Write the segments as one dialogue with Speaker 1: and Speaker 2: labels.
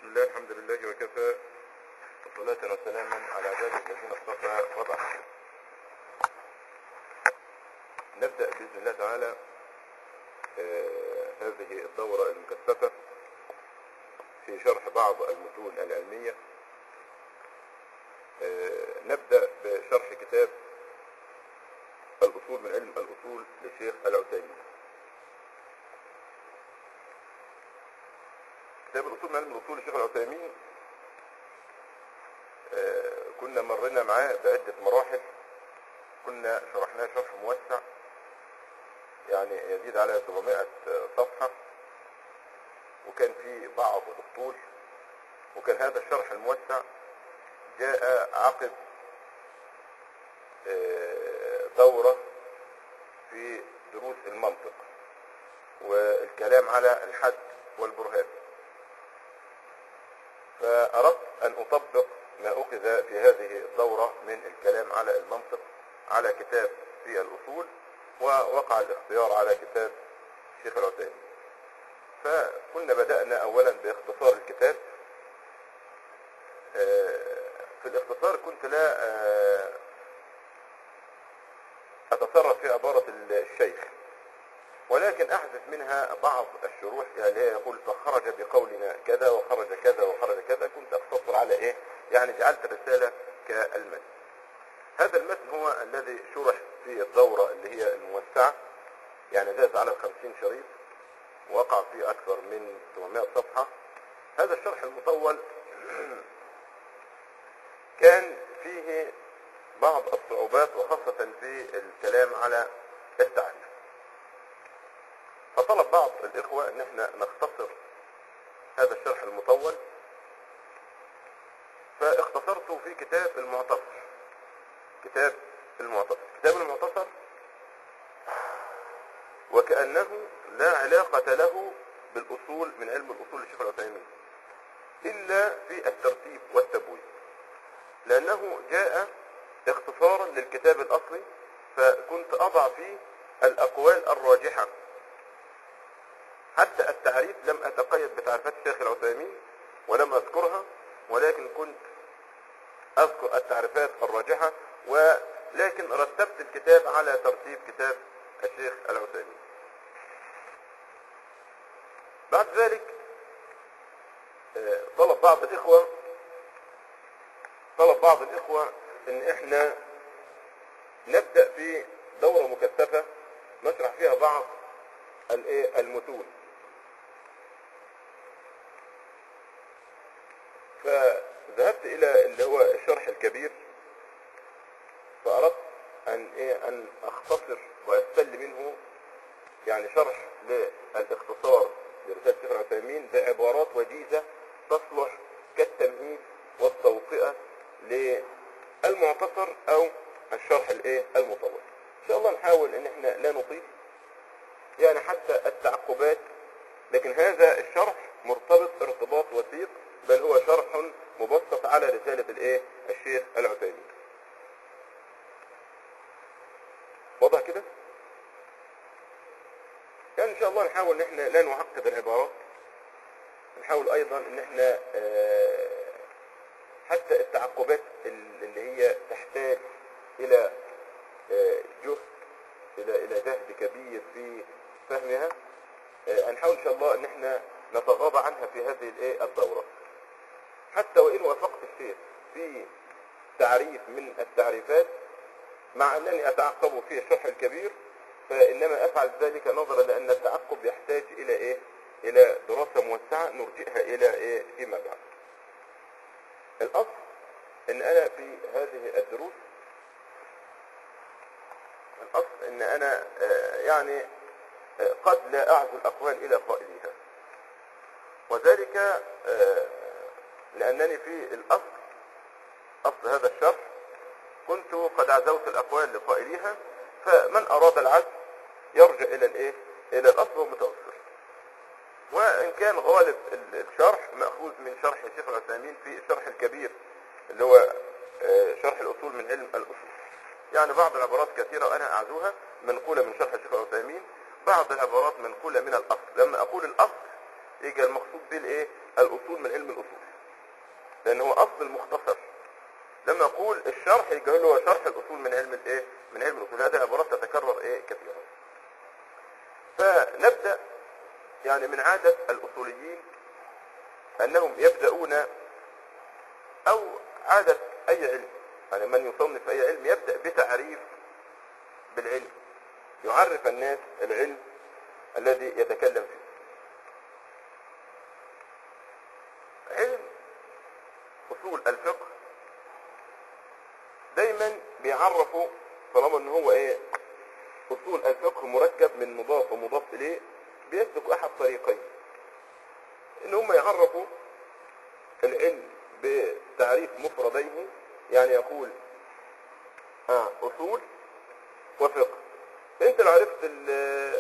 Speaker 1: الله الحمد لله وكفى وصلاة وسلاما على عباده الذين اصطفى وضع نبدأ بإذن الله تعالى آه هذه الدورة المكثفة في شرح بعض المتون العلمية آه نبدأ بشرح كتاب الأصول من علم الأصول للشيخ العثيمين كتاب الأصول من علم الأصول للشيخ العثيمين آه كنا مرنا معاه بعدة مراحل كنا شرحناه شرح موسع يعني يزيد على 700 صفحة وكان في بعض الطول وكان هذا الشرح الموسع جاء عقب دورة في دروس المنطق والكلام على الحد والبرهان فأردت أن أطبق ما أخذ في هذه الدورة من الكلام على المنطق على كتاب في الأصول ووقع الاختيار على كتاب الشيخ العثيمين فكنا بدأنا أولا باختصار الكتاب في الاختصار كنت لا أتصرف في عبارة الشيخ ولكن أحذف منها بعض الشروح اللي هي يقول فخرج بقولنا كذا وخرج كذا وخرج كذا كنت أقتصر على إيه يعني جعلت الرسالة كالمتن هذا المتن هو الذي شرح في الدورة اللي هي الموسعة يعني زاد على الخمسين شريط وقع فيه أكثر من 800 صفحة هذا الشرح المطول كان فيه بعض الصعوبات وخاصة في الكلام على التعريف فطلب بعض الإخوة أن احنا نختصر هذا الشرح المطول فاختصرته في كتاب المعتصر كتاب المعتصر كتاب المعتصر وكأنه لا علاقة له بالأصول من علم الأصول للشيخ العثيمين إلا في الترتيب والتبويب لأنه جاء اختصارا للكتاب الأصلي فكنت أضع فيه الأقوال الراجحة حتى التعريف لم أتقيد بتعريفات الشيخ العثيمين ولم أذكرها ولكن كنت أذكر التعريفات الراجحة ولكن رتبت الكتاب على ترتيب كتاب الشيخ العثيمين بعد ذلك طلب بعض الإخوة طلب بعض الإخوة ان احنا نبدأ في دورة مكثفة نشرح فيها بعض المتون فذهبت الى اللي هو الشرح الكبير فاردت ان ايه ان اختصر واستل منه يعني شرح للاختصار لرسالة الشيخ العثيمين بعبارات وجيزة تصلح كالتمهيد والتوطئة للمعتصر او الشرح الايه المطول ان شاء الله نحاول ان احنا لا نطيل يعني حتى التعقبات لكن هذا الشرح مرتبط ارتباط وثيق بل هو شرح مبسط على رسالة الايه الشيخ العثيمين واضح كده يعني ان شاء الله نحاول ان احنا لا نعقد العبارات نحاول ايضا ان احنا اه حتى التعقبات اللي هي تحتاج الى اه جهد الى الى جهد كبير في فهمها اه هنحاول ان شاء الله ان احنا نتغاضى عنها في هذه الايه الدورة حتى وان وافقت الشيخ في تعريف من التعريفات مع انني اتعقب في الشرح الكبير فانما افعل ذلك نظرا لان التعقب يحتاج الى ايه الى دراسة موسعة نرجئها الى ايه فيما بعد الاصل ان انا في هذه الدروس الاصل ان انا آه يعني آه قد لا اعزو الاقوال الى قائليها وذلك آه لانني في الاصل اصل هذا الشرح كنت قد عزوت الاقوال لقائليها فمن اراد العزو يرجع الى الايه الى الاصل والمتوسط وان كان غالب الشرح مأخوذ من شرح الشيخ العثيمين في الشرح الكبير اللي هو شرح الاصول من علم الاصول يعني بعض العبارات كثيرة وانا اعزوها منقولة من شرح الشيخ العثيمين بعض العبارات منقولة من الاصل لما اقول الاصل يجي المقصود به الايه الاصول من علم الاصول لان هو اصل المختصر لما اقول الشرح يبقى هو شرح الاصول من علم الايه من علم الاصول هذه عبارات تتكرر ايه كثيرا فنبدا يعني من عاده الاصوليين انهم يبداون او عاده اي علم يعني من يصنف اي علم يبدا بتعريف بالعلم يعرف الناس العلم الذي يتكلم فيه علم اصول الفقه دايما بيعرفوا طالما ان هو ايه اصول الفقه مركب من مضاف ومضاف اليه بيسلك احد طريقين ان هم يعرفوا العلم بتعريف مفرديه يعني يقول آه اصول وفقه انت لو عرفت ال-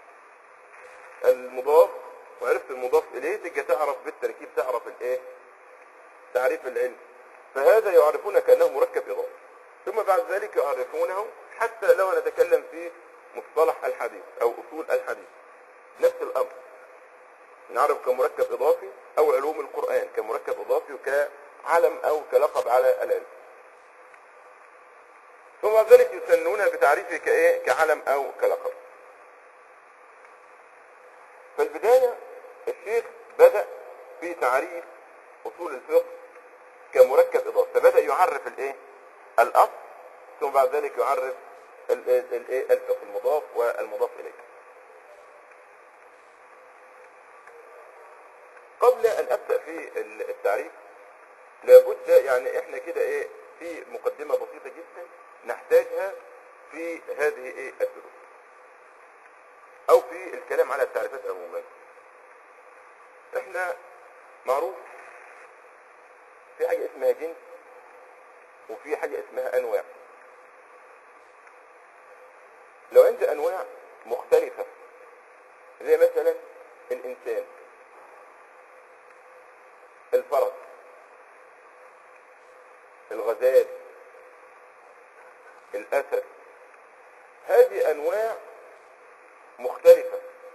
Speaker 1: المضاف وعرفت المضاف اليه تجي تعرف بالتركيب تعرف الايه تعريف العلم فهذا يعرفون كانه مركب اضافي ثم بعد ذلك يعرفونه حتى لو نتكلم في مصطلح الحديث او اصول الحديث نفس الامر نعرف كمركب اضافي او علوم القران كمركب اضافي وكعلم او كلقب على العلم ثم بعد ذلك يسنونه بتعريفه كايه كعلم او كلقب في البدايه الشيخ بدا في تعريف اصول الفقه كمركب اضافي فبدا يعرف الايه الاصل ثم بعد ذلك يعرف ال- ال- الايه الفقه المضاف والمضاف اليه قبل ان ابدا في ال- التعريف لابد يعني احنا كده ايه في مقدمه بسيطه جدا نحتاجها في هذه ايه الدروس او في الكلام على التعريفات عموما احنا معروف في حاجه اسمها جنس وفي حاجه اسمها انواع لو عندي انواع مختلفه زي مثلا الانسان الفرس الغزال الاسد هذه انواع مختلفه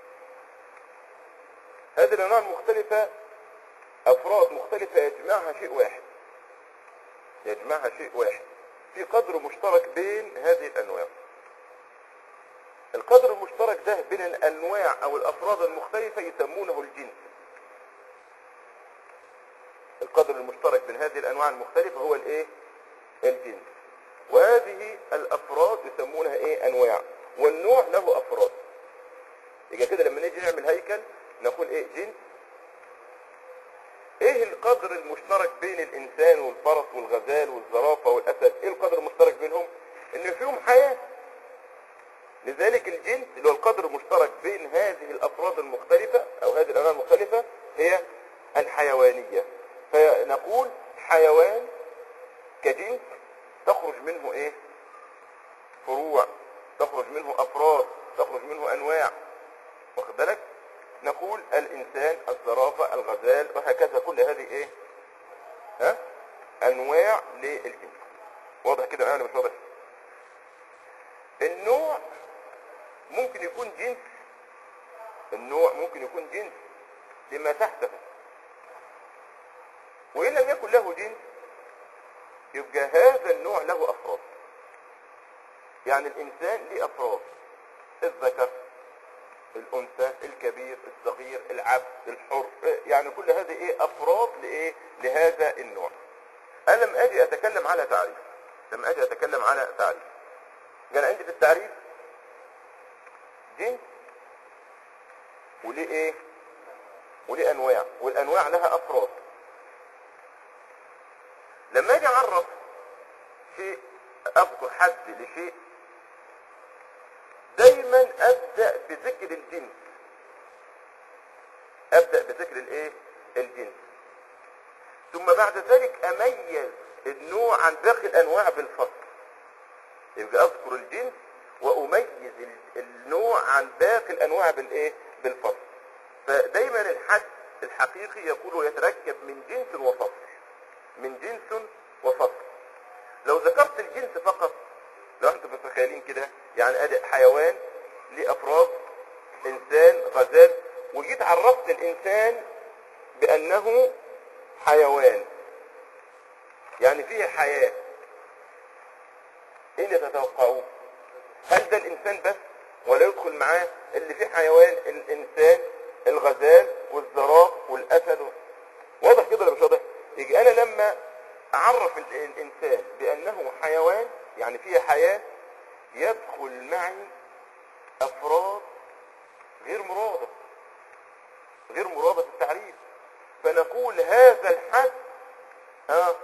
Speaker 1: هذه الانواع المختلفه افراد مختلفه يجمعها شيء واحد يجمعها شيء واحد في قدر مشترك بين هذه الانواع القدر المشترك ده بين الانواع او الافراد المختلفه يسمونه الجنس القدر المشترك بين هذه الانواع المختلفه هو الايه الجنس وهذه الافراد يسمونها ايه انواع والنوع له افراد يبقى كده لما نيجي نعمل هيكل نقول ايه جنس ايه القدر المشترك بين الانسان والفرس والغزال والزرافه والاسد ايه القدر المشترك بينهم ان فيهم حياه لذلك الجنس اللي هو القدر المشترك بين هذه الافراد المختلفه او هذه الانواع المختلفه هي الحيوانيه فنقول حيوان كجنس تخرج منه ايه فروع تخرج منه افراد تخرج منه انواع واخد بالك نقول الانسان الزرافه الغزال وهكذا كل هذه ايه ها انواع للجنس واضح كده انا مش واضح النوع ممكن يكون جنس النوع ممكن يكون جنس لما تحته وإن لم يكن له جنس يبقى هذا النوع له أفراد يعني الإنسان له أفراد الذكر الأنثى الكبير الصغير العبد الحر يعني كل هذه إيه أفراد لإيه لهذا النوع أنا لما أجي أتكلم على تعريف لما أجي أتكلم على تعريف كان عندي في التعريف جنس وليه ايه وليه انواع والانواع لها افراد لما اجي اعرف شيء اذكر حد لشيء دايما ابدا بذكر الجنس ابدا بذكر الايه الجنس ثم بعد ذلك اميز النوع عن باقي الانواع بالفصل يبقى اذكر الجنس واميز ال- النوع عن باقي الانواع بالايه بالفصل فدايما الحد الحقيقي يقول يتركب من جنس وفصل من جنس وفصل لو ذكرت الجنس فقط لو انتم متخيلين كده يعني ادي حيوان ليه افراد انسان غزال وجيت عرفت الانسان بانه حيوان يعني فيه حياة ايه اللي تتوقعوه هل ده الانسان بس ولا يدخل معاه اللي فيه حيوان الانسان الغزال والزراف والاسد واضح كده ولا مش واضح يجي انا لما اعرف ال- الانسان بانه حيوان يعني فيه حياة يدخل معي افراد غير مرادة غير مرادة في التعريف فنقول هذا الحد ها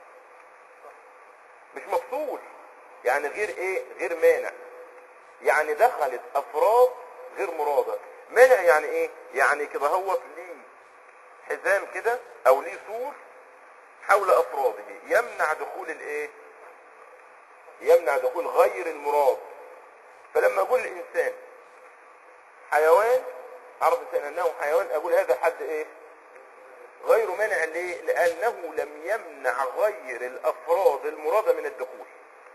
Speaker 1: مش مفصول يعني غير ايه غير مانع يعني دخلت افراد غير مرادة مانع يعني ايه يعني كده هو ليه حزام كده او ليه سور حول افراده يمنع دخول الايه يمنع دخول غير المراد فلما اقول الانسان حيوان عرف الانسان انه حيوان اقول هذا حد ايه غير مانع ليه لانه لم يمنع غير الافراد المرادة من الدخول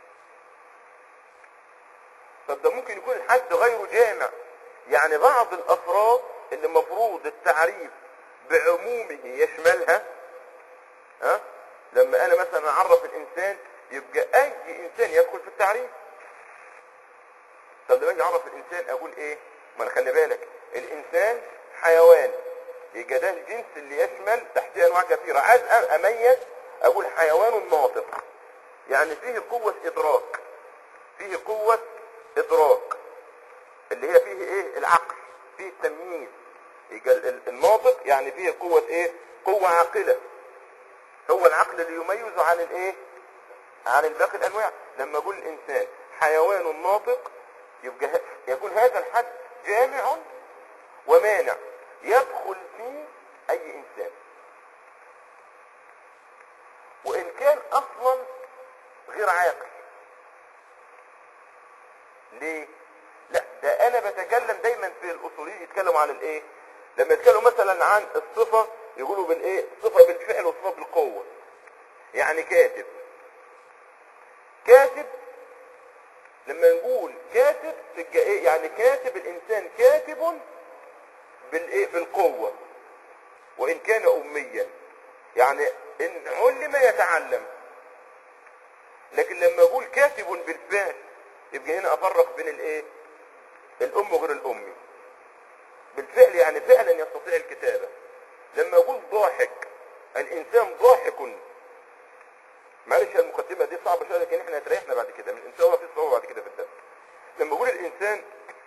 Speaker 1: طب ده ممكن يكون الحد غير جامع يعني بعض الافراد اللي مفروض التعريف بعمومه يشملها ها لما انا مثلا اعرف الانسان يبقى اي انسان يدخل في التعريف طب لما اجي اعرف الانسان اقول ايه ما انا خلي بالك الانسان حيوان يبقى ده الجنس اللي يشمل تحتيه انواع كثيره عايز أ- اميز اقول حيوان ناطق يعني فيه قوه ادراك فيه قوه ادراك اللي هي فيه ايه العقل فيه التمييز يبقى ال- ال- الناطق يعني فيه قوه ايه قوه عاقله هو العقل اللي يميز عن الايه عن الباقي الانواع لما اقول الانسان حيوان ناطق يبقى ه- يكون هذا الحد جامع ومانع يدخل فيه اي انسان وان كان اصلا غير عاقل ليه لا ده انا بتكلم دايما في الاصوليين يتكلموا عن الايه لما يتكلموا مثلا عن الصفة يقولوا بالايه صفة بالفعل وصفة بالقوة يعني كاتب كاتب لما نقول كاتب تبقى ايه يعني كاتب الانسان كاتب بالايه بالقوة وان كان اميا يعني ان علم يتعلم لكن لما اقول كاتب بالفعل يبقى هنا افرق بين الايه الام وغير الامي بالفعل يعني فعلا يستطيع الكتابة لما اقول ضاحك الانسان ضاحك معلش المقدمة دي صعبة شوية لكن احنا هتريحنا بعد كده من ان شاء الله في صعوبة بعد كده في الدرس لما اقول الانسان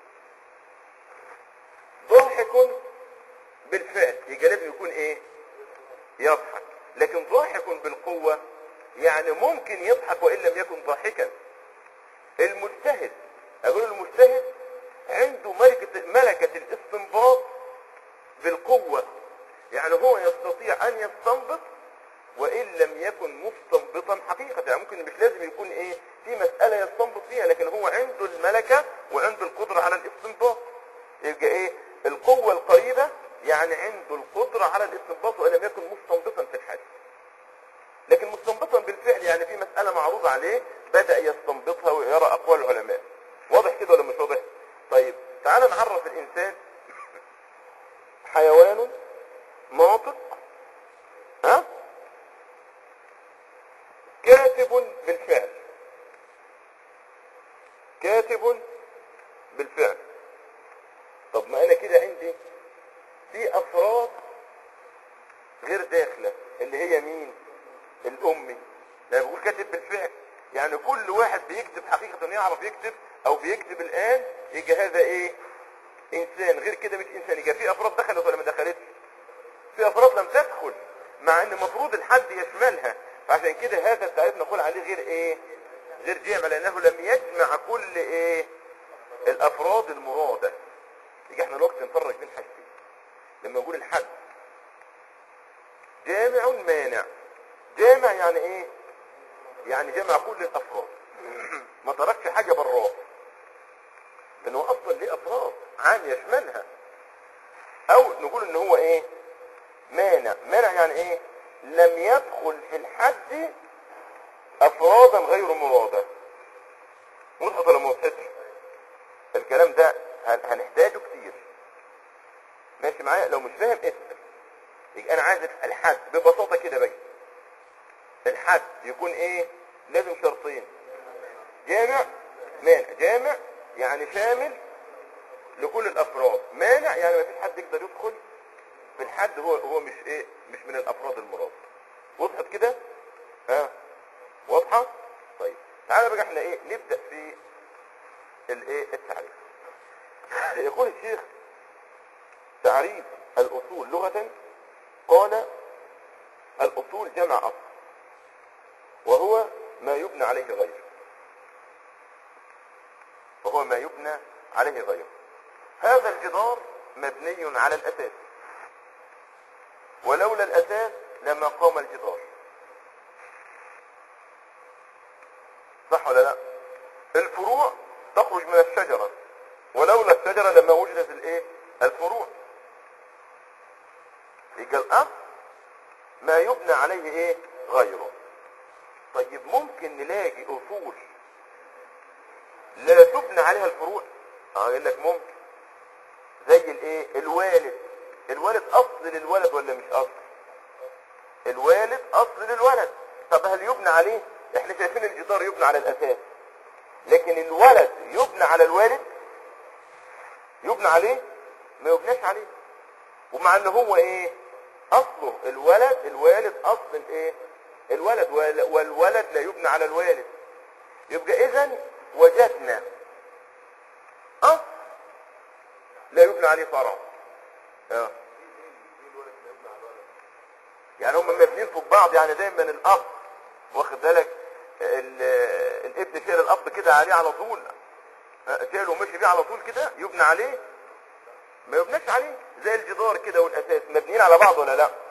Speaker 1: ضاحك بالفعل يبقى لازم يكون ايه يضحك لكن ضاحك بالقوة يعني ممكن يضحك وان لم يكن ضاحكا المجتهد اقول المجتهد عنده ملكة ملكة الاستنباط بالقوة يعني هو يستطيع ان يستنبط وان لم يكن مستنبطا حقيقة يعني ممكن مش لازم يكون ايه في مسألة يستنبط فيها لكن هو عنده الملكة وعنده القدرة على الاستنباط يبقى ايه القوة القريبة يعني عنده القدرة على الاستنباط وان لم يكن مستنبطا في الحدث لكن مستنبطا بالفعل يعني في مسألة معروضة عليه بدأ يستنبطها ويرى أقوال العلماء واضح كده ولا مش واضح طيب تعال نعرف الإنسان حيوان ناطق ها كاتب بالفعل كاتب بالفعل طب ما انا كده عندي في افراد غير داخله اللي هي مين الامي لما بقول كاتب بالفعل يعني كل واحد بيكتب حقيقة انه يعرف يكتب او بيكتب الان يجي هذا ايه انسان غير كده مش انسان يجي في افراد دخلت ولا ما دخلتش في افراد لم تدخل مع ان المفروض الحد يشملها فعشان كده هذا التعريف نقول عليه غير ايه غير جامع لانه لم يجمع كل ايه الافراد المرادة يجي احنا الوقت نفرق بين حاجتين لما نقول الحد جامع مانع جامع يعني ايه يعني جمع كل الافراد ما تركش حاجة براه لانه اصلا ليه افراد عام يشملها او نقول ان هو ايه مانع مانع يعني ايه لم يدخل في الحد افرادا غير مرادة وضحت ولا ما وضحتش الكلام ده هن- هنحتاجه كتير ماشي معايا لو مش فاهم اسال يبقى انا عايز الحد ببساطة كده بقى الحد يكون ايه لازم شرطين جامع مانع جامع يعني شامل لكل الافراد مانع يعني ما فيش حد يقدر يدخل في الحد هو هو مش ايه مش من الافراد المراد وضحت كده ها واضحه طيب تعالى بقى احنا ايه نبدا في الايه التعريف يقول الشيخ تعريف الاصول لغه قال الاصول جمع اصل وهو ما يبنى عليه غيره وهو ما يبنى عليه غيره هذا الجدار مبني على الأساس ولولا الأساس لما قام الجدار صح ولا لا الفروع تخرج من الشجرة ولولا الشجرة لما وجدت الايه الفروع يبقى الأصل ما يبنى عليه ايه غيره طيب ممكن نلاقي اصول لا تبنى عليها الفروع اه يقول لك ممكن زي الايه الوالد الوالد اصل للولد ولا مش اصل الوالد اصل للولد طب هل يبنى عليه احنا شايفين الجدار يبنى على الاساس لكن الولد يبنى على الوالد يبنى عليه ما يبناش عليه ومع ان هو ايه اصله الولد الوالد اصل الايه الولد وال- والولد لا يبنى على الوالد يبقى اذا وجدنا اصل لا يبنى عليه فرع اه يعني هم مبنيين فوق بعض يعني دايما الاب واخد بالك ال- الابن شايل الاب كده عليه على طول آه، شايله ومشي بيه على طول كده يبنى عليه ما يبناش عليه زي الجدار كده والاساس مبنيين على بعض ولا لا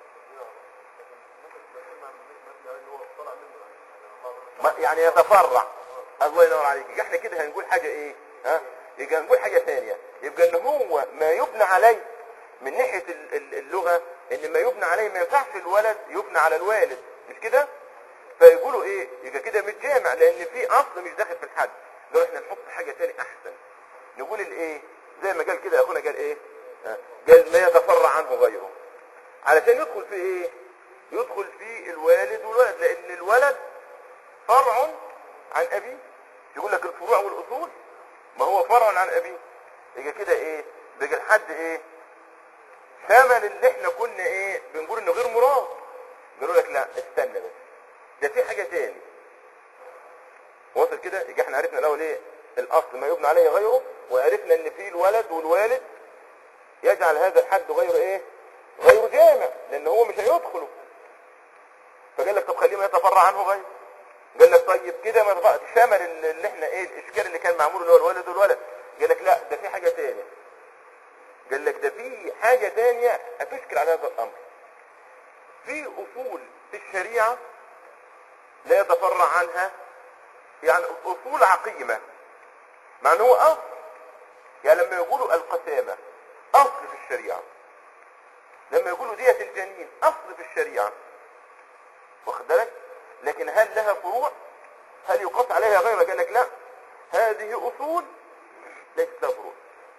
Speaker 1: ما- يعني يتفرع الله ينور عليك يبقى احنا كده هنقول حاجه ايه ها يبقى هنقول حاجه ثانيه يبقى ان هو ما يبنى عليه من ناحيه ال- ال- اللغه ان ما يبنى عليه ما ينفعش الولد يبنى على الوالد مش كده فيقولوا ايه يبقى كده مش جامع لان في اصل مش داخل في الحد لو احنا نحط حاجه ثانيه احسن نقول الايه زي ما قال كده اخونا قال ايه ها؟ قال ما يتفرع عنه غيره علشان يدخل في ايه يدخل في الوالد والولد لان الولد فرع عن ابيه يقول لك الفروع والاصول ما هو فرع عن ابيه يبقى كده ايه بقى الحد ايه ثمن اللي احنا كنا ايه بنقول انه غير مراد قالوا لك لا استنى بس ده في حاجه تاني وصل كده يبقى احنا عرفنا الاول ايه الاصل ما يبنى عليه غيره وعرفنا ان في الولد والوالد يجعل هذا الحد غير ايه غير جامع لان هو مش هيدخله فقال لك طب خليه ما يتفرع عنه غيره قال لك طيب كده ما تبقى ثمن اللي اللي احنا ايه الاشكال اللي كان معمول اللي هو الولد والولد قال لك لا ده في حاجه تانية قال لك ده في حاجه تانية هتشكل على هذا الامر في اصول في الشريعه لا يتفرع عنها يعني اصول عقيمه مع ان هو اصل يعني لما يقولوا القسامه اصل في الشريعه لما يقولوا دية الجنين اصل في الشريعه واخد بالك لكن هل لها فروع هل يقاس عليها غيرها قال لك لا هذه اصول ليست لها فروع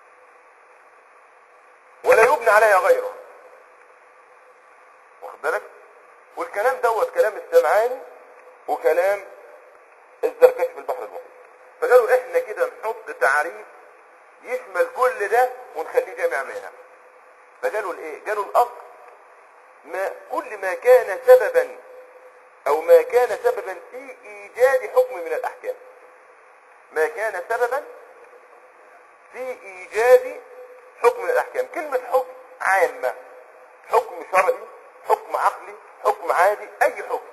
Speaker 1: ولا يبنى عليها غيرها واخد بالك والكلام دوت كلام السمعاني وكلام الزركشي في البحر المحيط فقالوا احنا كده نحط تعريف يشمل كل ده ونخليه جامع منها فقالوا الايه قالوا الاصل ما كل ما كان سببا او ما كان سببا في ايجاد حكم من الاحكام ما كان سببا في ايجاد حكم من الاحكام كلمة حكم عامة حكم شرعي حكم عقلي حكم عادي اي حكم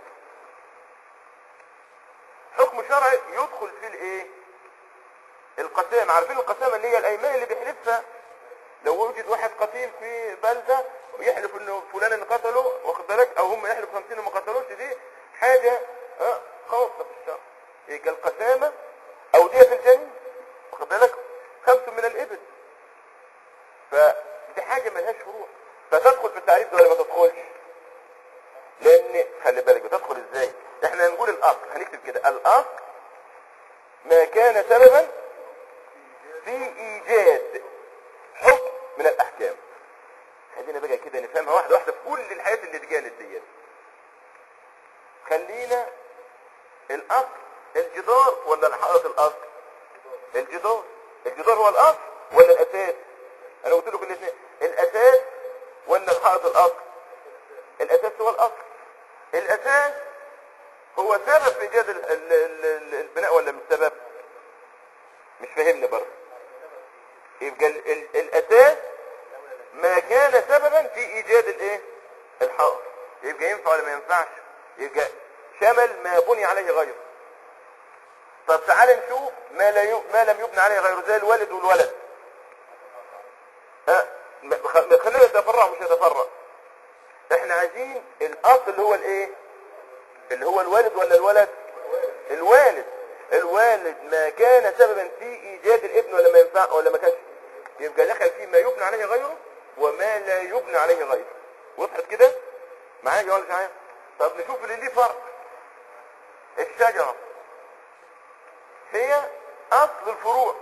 Speaker 1: حكم شرعي يدخل في الايه القسامة عارفين القسامة اللي هي الايمان اللي بيحلفها لو وجد واحد قتيل في بلدة ويحلف انه فلان اللي قتله واخد بالك او هم يحلفوا 50 ما قتلوش دي حاجة اه خاصة في الشرع يبقى القسامة او دية الجنين واخد بالك خمس من الابل فدي حاجة ملهاش فروع فتدخل في التعريف ده ولا ما تدخلش لان خلي بالك بتدخل ازاي احنا هنقول الاصل هنكتب كده الاصل ما كان سببا في ايجاد حكم من الاحكام خلينا بقى كده نفهمها واحده واحده في كل الحاجات اللي اتقالت ديت خلينا الاصل الجدار ولا الحائط الاصل الجدار الجدار هو الاصل ولا الاساس انا قلت لكم الاثنين الاساس ولا الحائط الاصل الاساس هو الاصل الاساس هو سبب في ايجاد ال- ال- ال- البناء ولا مش سبب مش فاهمني برضه يبقى ال- ال- الاساس ما كان سببا في ايجاد الايه الحائط يبقى ينفع ولا ما ينفعش يبقى شمل ما بني عليه غيره طب تعال نشوف ما, لا ي... ما لم يبنى عليه غيره زي الوالد والولد ها ما- خ- خلينا نتفرع مش نتفرع احنا عايزين الاصل اللي هو الايه اللي هو الوالد ولا الولد الوالد الوالد ما كان سببا في ايجاد الابن ولا ما ينفع ولا ما كانش يبقى دخل فيه ما يبنى عليه غيره وما لا يبنى عليه غيره وضحت كده معايا ولا مش معايا طب نشوف اللي ليه فرق الشجره هي اصل الفروع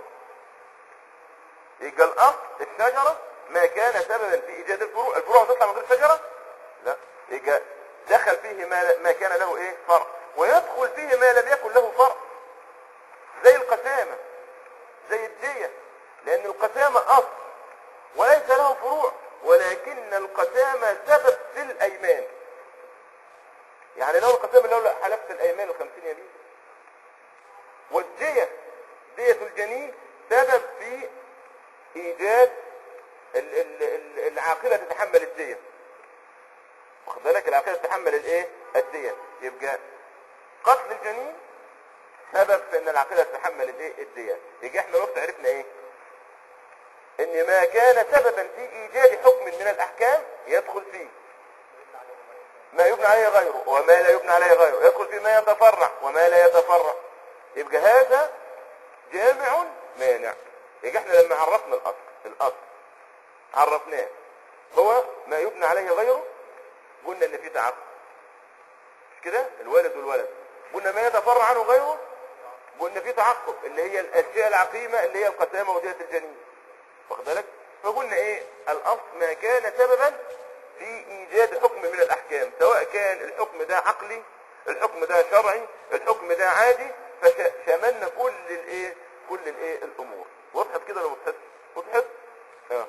Speaker 1: يبقى الاصل الشجره ما كان سببا في ايجاد الفروع الفروع هتطلع من غير شجره لا يبقى دخل فيه ما ما كان له ايه فرع ويدخل فيه ما لم يكن له فرع زي القسامه زي الدية لان القسامه اصل وليس له فروع ولكن القسامه سبب في الايمان يعني لو القسامه لو حلفت الايمان الخمسين يمين والدية دية الجنين سبب في ايجاد ال- ال- ال- العاقلة تتحمل الدية واخد بالك العاقلة تتحمل الايه الدية يبقى قتل الجنين سبب في ان العاقلة تتحمل الايه الدية يبقى احنا وقت عرفنا ايه ان ما كان سببا في ايجاد حكم من الاحكام يدخل فيه ما يبنى عليه غيره وما لا يبنى عليه غيره يدخل في ما يتفرع وما لا يتفرع يبقى هذا جامع مانع يبقى احنا لما عرفنا الاصل الاصل عرفناه هو ما يبنى عليه غيره قلنا ان في تعقب مش كده الوالد والولد قلنا ما يتفرع عنه غيره قلنا في تعقب اللي هي الاشياء العقيمه اللي هي القسامه ودية الجنين واخد بالك فقلنا ايه الاصل ما كان سببا في ايجاد حكم من الاحكام سواء كان الحكم ده عقلي الحكم ده شرعي الحكم ده عادي فشملنا كل الايه كل الايه الامور وضحت كده ولا وضحت وضحت اه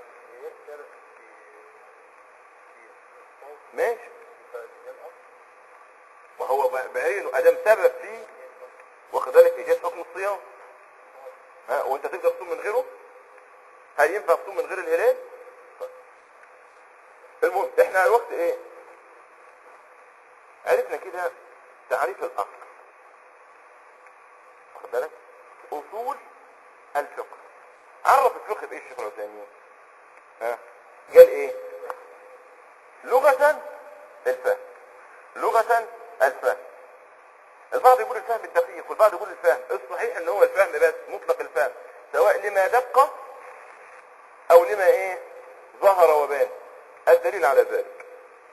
Speaker 1: ماشي وهو ب- بعينه ادام سبب فيه واخد بالك ايجاد حكم الصيام ها وانت تقدر تصوم من غيره هل ينفع تصوم من غير الهلال المهم احنا على الوقت ايه عرفنا كده تعريف الاصل واخد بالك اصول الفقه عرف الفقه بايه الشيخ العثيمين ها قال ايه لغة الفهم لغة الفهم البعض يقول الفهم الدقيق والبعض يقول الفهم الصحيح ان هو الفهم بس مطلق الفهم سواء لما دق او لما ايه ظهر وبان الدليل على ذلك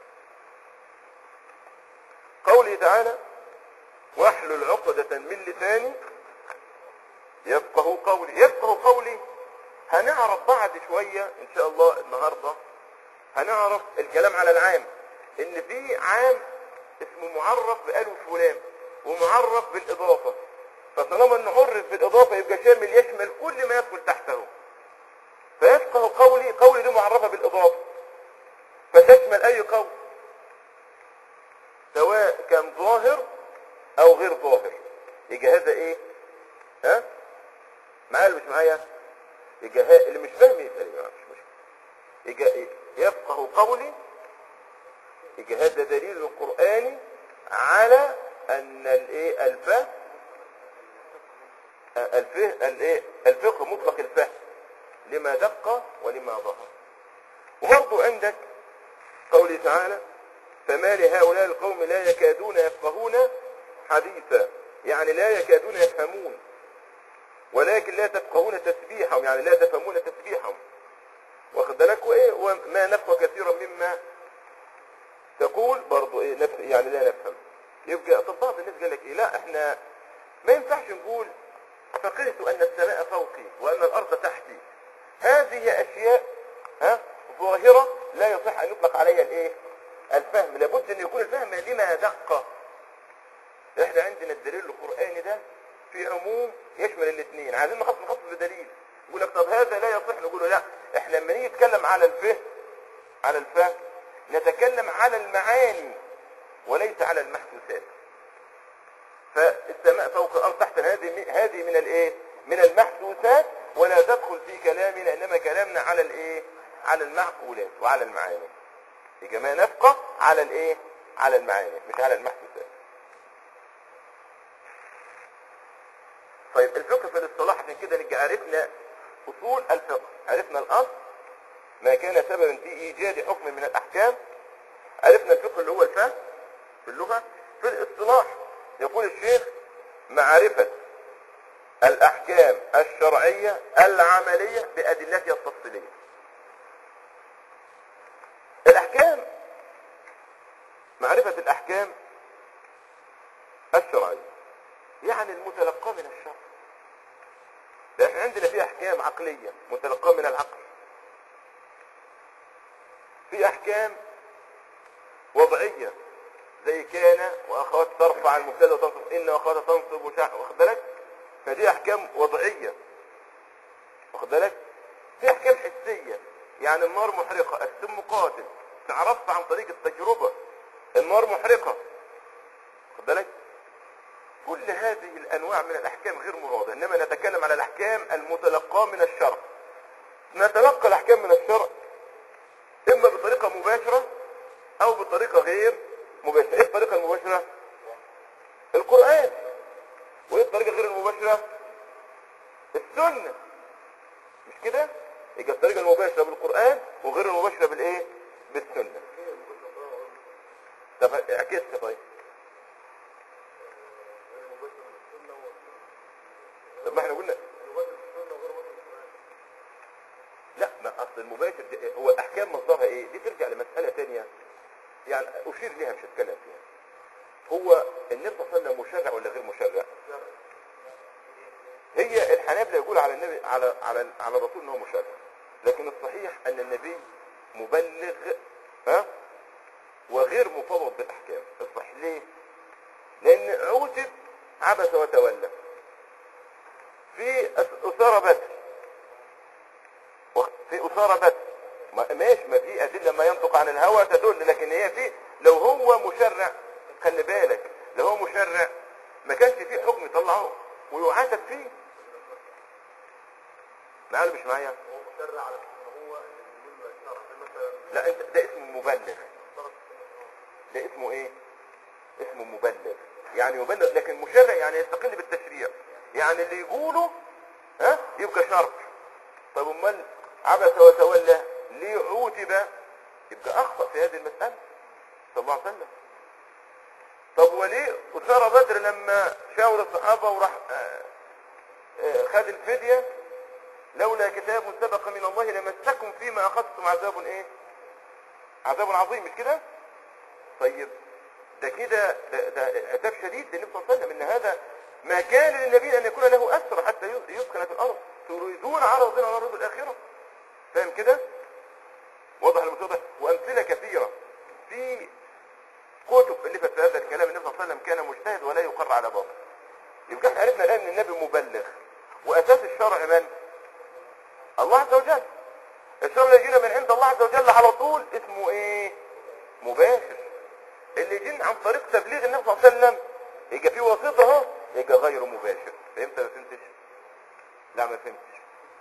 Speaker 1: قوله تعالى واحلل عقدة من لساني يفقه قولي يفقه قولي هنعرف بعد شوية ان شاء الله النهاردة هنعرف الكلام على العام ان في عام اسمه معرف بألف فلان ومعرف بالإضافة فطالما انه عرف بالإضافة يبقى شامل يشمل كل ما يدخل تحته فيفقه قولي قولي دي معرفة بالإضافة فتشمل أي قول سواء كان ظاهر أو غير ظاهر يبقى هذا إيه؟ ها؟ معايا ولا مش معايا؟ يبقى ها- اللي مش فاهم يسأل يا جماعة مش مشكلة يبقى إيه؟ يفقه قولي يبقى هذا دليل القرآني على أن الإيه؟ الفهم الفهم الايه الفقه مطلق الفهم لما دق ولما ظهر وبرضه عندك قوله تعالى فما لهؤلاء القوم لا يكادون يفقهون حديثا يعني لا يكادون يفهمون ولكن لا تفقهون تسبيحهم يعني لا تفهمون تسبيحهم واخد بالك وايه وما نفقه كثيرا مما تقول برضه ايه نف... يعني لا نفهم يبقى طب بعض الناس قال لك ايه لا احنا ما ينفعش نقول فقهت ان السماء فوقي وان الارض تحتي هذه اشياء ها ظاهره لا يصح ان يطلق عليها الايه الفهم لابد ان يكون الفهم لما دق احنا عندنا الدليل القرآني ده في عموم يشمل الاثنين عايزين نخصص نخصص بدليل يقول لك طب هذا لا يصح نقول له لا احنا لما نيجي نتكلم على الفهم على الفهم نتكلم على المعاني وليس على المحسوسات فالسماء فوق الارض تحت هذه هذه من الايه من المحسوسات ولا تدخل في كلامنا انما كلامنا على الايه على المعقولات وعلى المعاني يا جماعه نفقه على الايه على المعاني مش على المحسوسات طيب الفقه في الاصطلاح عشان كده نبقى عرفنا اصول الفقه عرفنا الاصل ما كان سببا في ايجاد حكم من الاحكام عرفنا الفقه اللي هو الفهم في اللغه في الاصطلاح يقول الشيخ معرفه الاحكام الشرعيه العمليه بادلتها التفصيليه الاحكام معرفه الاحكام الشرعيه يعني المتلقى من الشرع لان عندنا في احكام عقليه متلقاه من العقل في احكام وضعيه زي كان واخوات ترفع المبتدا وتنصب ان واخوات تنصب وشع واخد بالك فدي احكام وضعيه واخد بالك في احكام حسيه يعني النار محرقه السم قاتل تعرفت عن طريق التجربه النار محرقه واخد بالك كل هذه الانواع من الاحكام غير مراده انما نتكلم على الاحكام المتلقاه من الشرع نتلقى الاحكام من الشرع اما بطريقه مباشره او بطريقه غير مباشره ايه الطريقه المباشره القران وايه الطريقه غير المباشره السنه مش كده يبقى الطريقه المباشره بالقران وغير المباشره بالايه بالسنه طب اعكسها طيب طب ما احنا قلنا لا ما اصل المباشر دي هو الاحكام مصدرها ايه دي ترجع لمساله ثانيه يعني اشير ليها مش هتكلم فيها هو النبي صلى الله عليه وسلم مشرع ولا غير مشرع هي الحنابلة يقول على النبي على على على الرسول انه مشرع لكن الصحيح ان النبي مبلغ ها وغير مفوض بالاحكام الصحيح ليه لان عوتب عبس وتولى في أسارة بدر في أسارة بدر ما- ماشي ما في أدلة ما ينطق عن الهوى تدل لكن هي في لو هو مشرع خلي بالك لو هو مشرع ما كانش فيه حكم يطلعه ويعاتب فيه معايا ولا مش معايا
Speaker 2: هو مشرع على ان هو يقول الشرع مثلا
Speaker 1: لا انت ده اسمه مبلغ ده اسمه ايه اسمه مبلغ يعني يبلغ لكن مشرع يعني يستقل بالتشريع يعني اللي يقوله ها يبقى شرع طب امال عبس وتولى ليه عوتب يبقى اخطا في هذه المساله صلى الله عليه وسلم طب وليه أسارة بدر لما شاور الصحابة وراح آه، آه، خد الفدية لولا كتاب سبق من الله لمسكم فيما أخذتم عذاب إيه عذاب عظيم مش كده طيب ده كده ده, ده عتاب شديد للنبي صلى الله عليه وسلم ان هذا ما كان للنبي ان يكون له اثر حتى يسكن في الارض تريدون عرض على عرض الاخره فاهم كده واضح الموضوع وامثله كثيره في كتب الفت في هذا الكلام النبي صلى الله عليه وسلم كان مجتهد ولا يقر على باطل يبقى احنا عرفنا الان ان النبي مبلغ واساس الشرع من الله عز وجل الشرع اللي يجينا من عند الله عز وجل على طول اسمه ايه مباشر اللي يجينا عن طريق تبليغ النبي صلى الله عليه وسلم يبقى في واسطه اهو يبقى غير مباشر فهمت ولا فهمتش لا ما فهمتش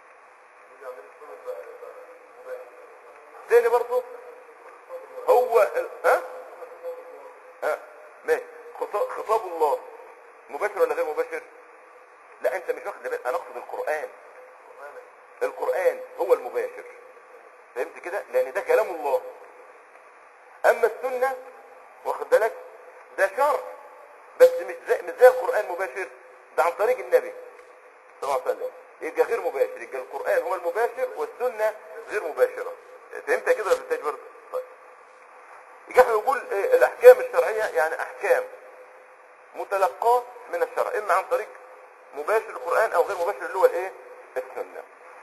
Speaker 1: تاني برضه هو ال- ها ها ماشي خطا- خطاب الله مباشر ولا غير مباشر لا انت مش واخد بالك انا اقصد القران القران هو المباشر فهمت كده لان ده كلام الله اما السنه واخد بالك ده شرع بس مش زي مش زي القران مباشر ده عن طريق النبي صلى الله عليه وسلم يبقى غير مباشر يبقى القران هو المباشر والسنه غير مباشره فهمت كده ولا فهمتش برضه طيب يبقى احنا بنقول إيه، الاحكام الشرعيه يعني احكام متلقاه من الشرع اما عن طريق مباشر القران او غير مباشر اللي هو الايه السنه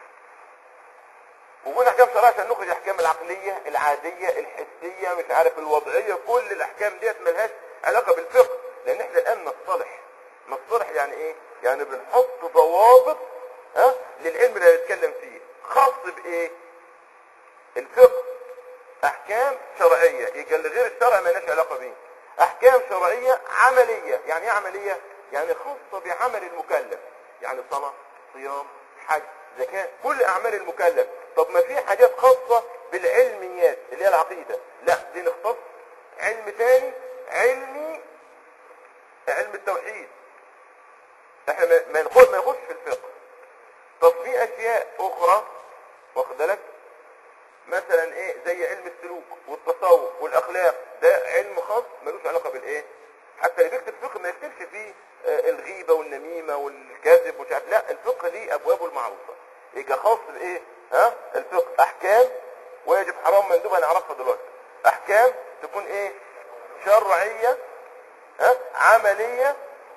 Speaker 1: وقلنا احكام شرعيه عشان نخرج الاحكام العقليه العاديه الحسيه مش عارف الوضعيه كل الاحكام ديت ملهاش علاقه بالفقه لان احنا الان نصطلح نصطلح يعني ايه يعني بنحط ضوابط ها للعلم اللي هنتكلم فيه خاص بايه الفقه احكام شرعيه يبقى اللي غير الشرع ما لناش علاقه بيه احكام شرعيه عمليه يعني ايه عمليه يعني خاصه بعمل المكلف يعني صلاه صيام حج زكاه كل اعمال المكلف طب ما في حاجات خاصه بالعلميات اللي هي العقيده لا دي نختص علم تاني علمي علم التوحيد احنا ما- ما نخش ما نخش في الفقه طب في اشياء اخرى واخد بالك مثلا ايه زي علم السلوك والتصوف والاخلاق ده علم خاص ملوش علاقه بالايه حتى اللي بيكتب فقه ما يكتبش فيه آه، الغيبه والنميمه والكذب ومش عارف لا الفقه دي ابوابه المعروفه يبقى خاص بايه ها الفقه احكام واجب حرام مندوب هنعرفها دلوقتي احكام تكون ايه شرعيه ها عمليه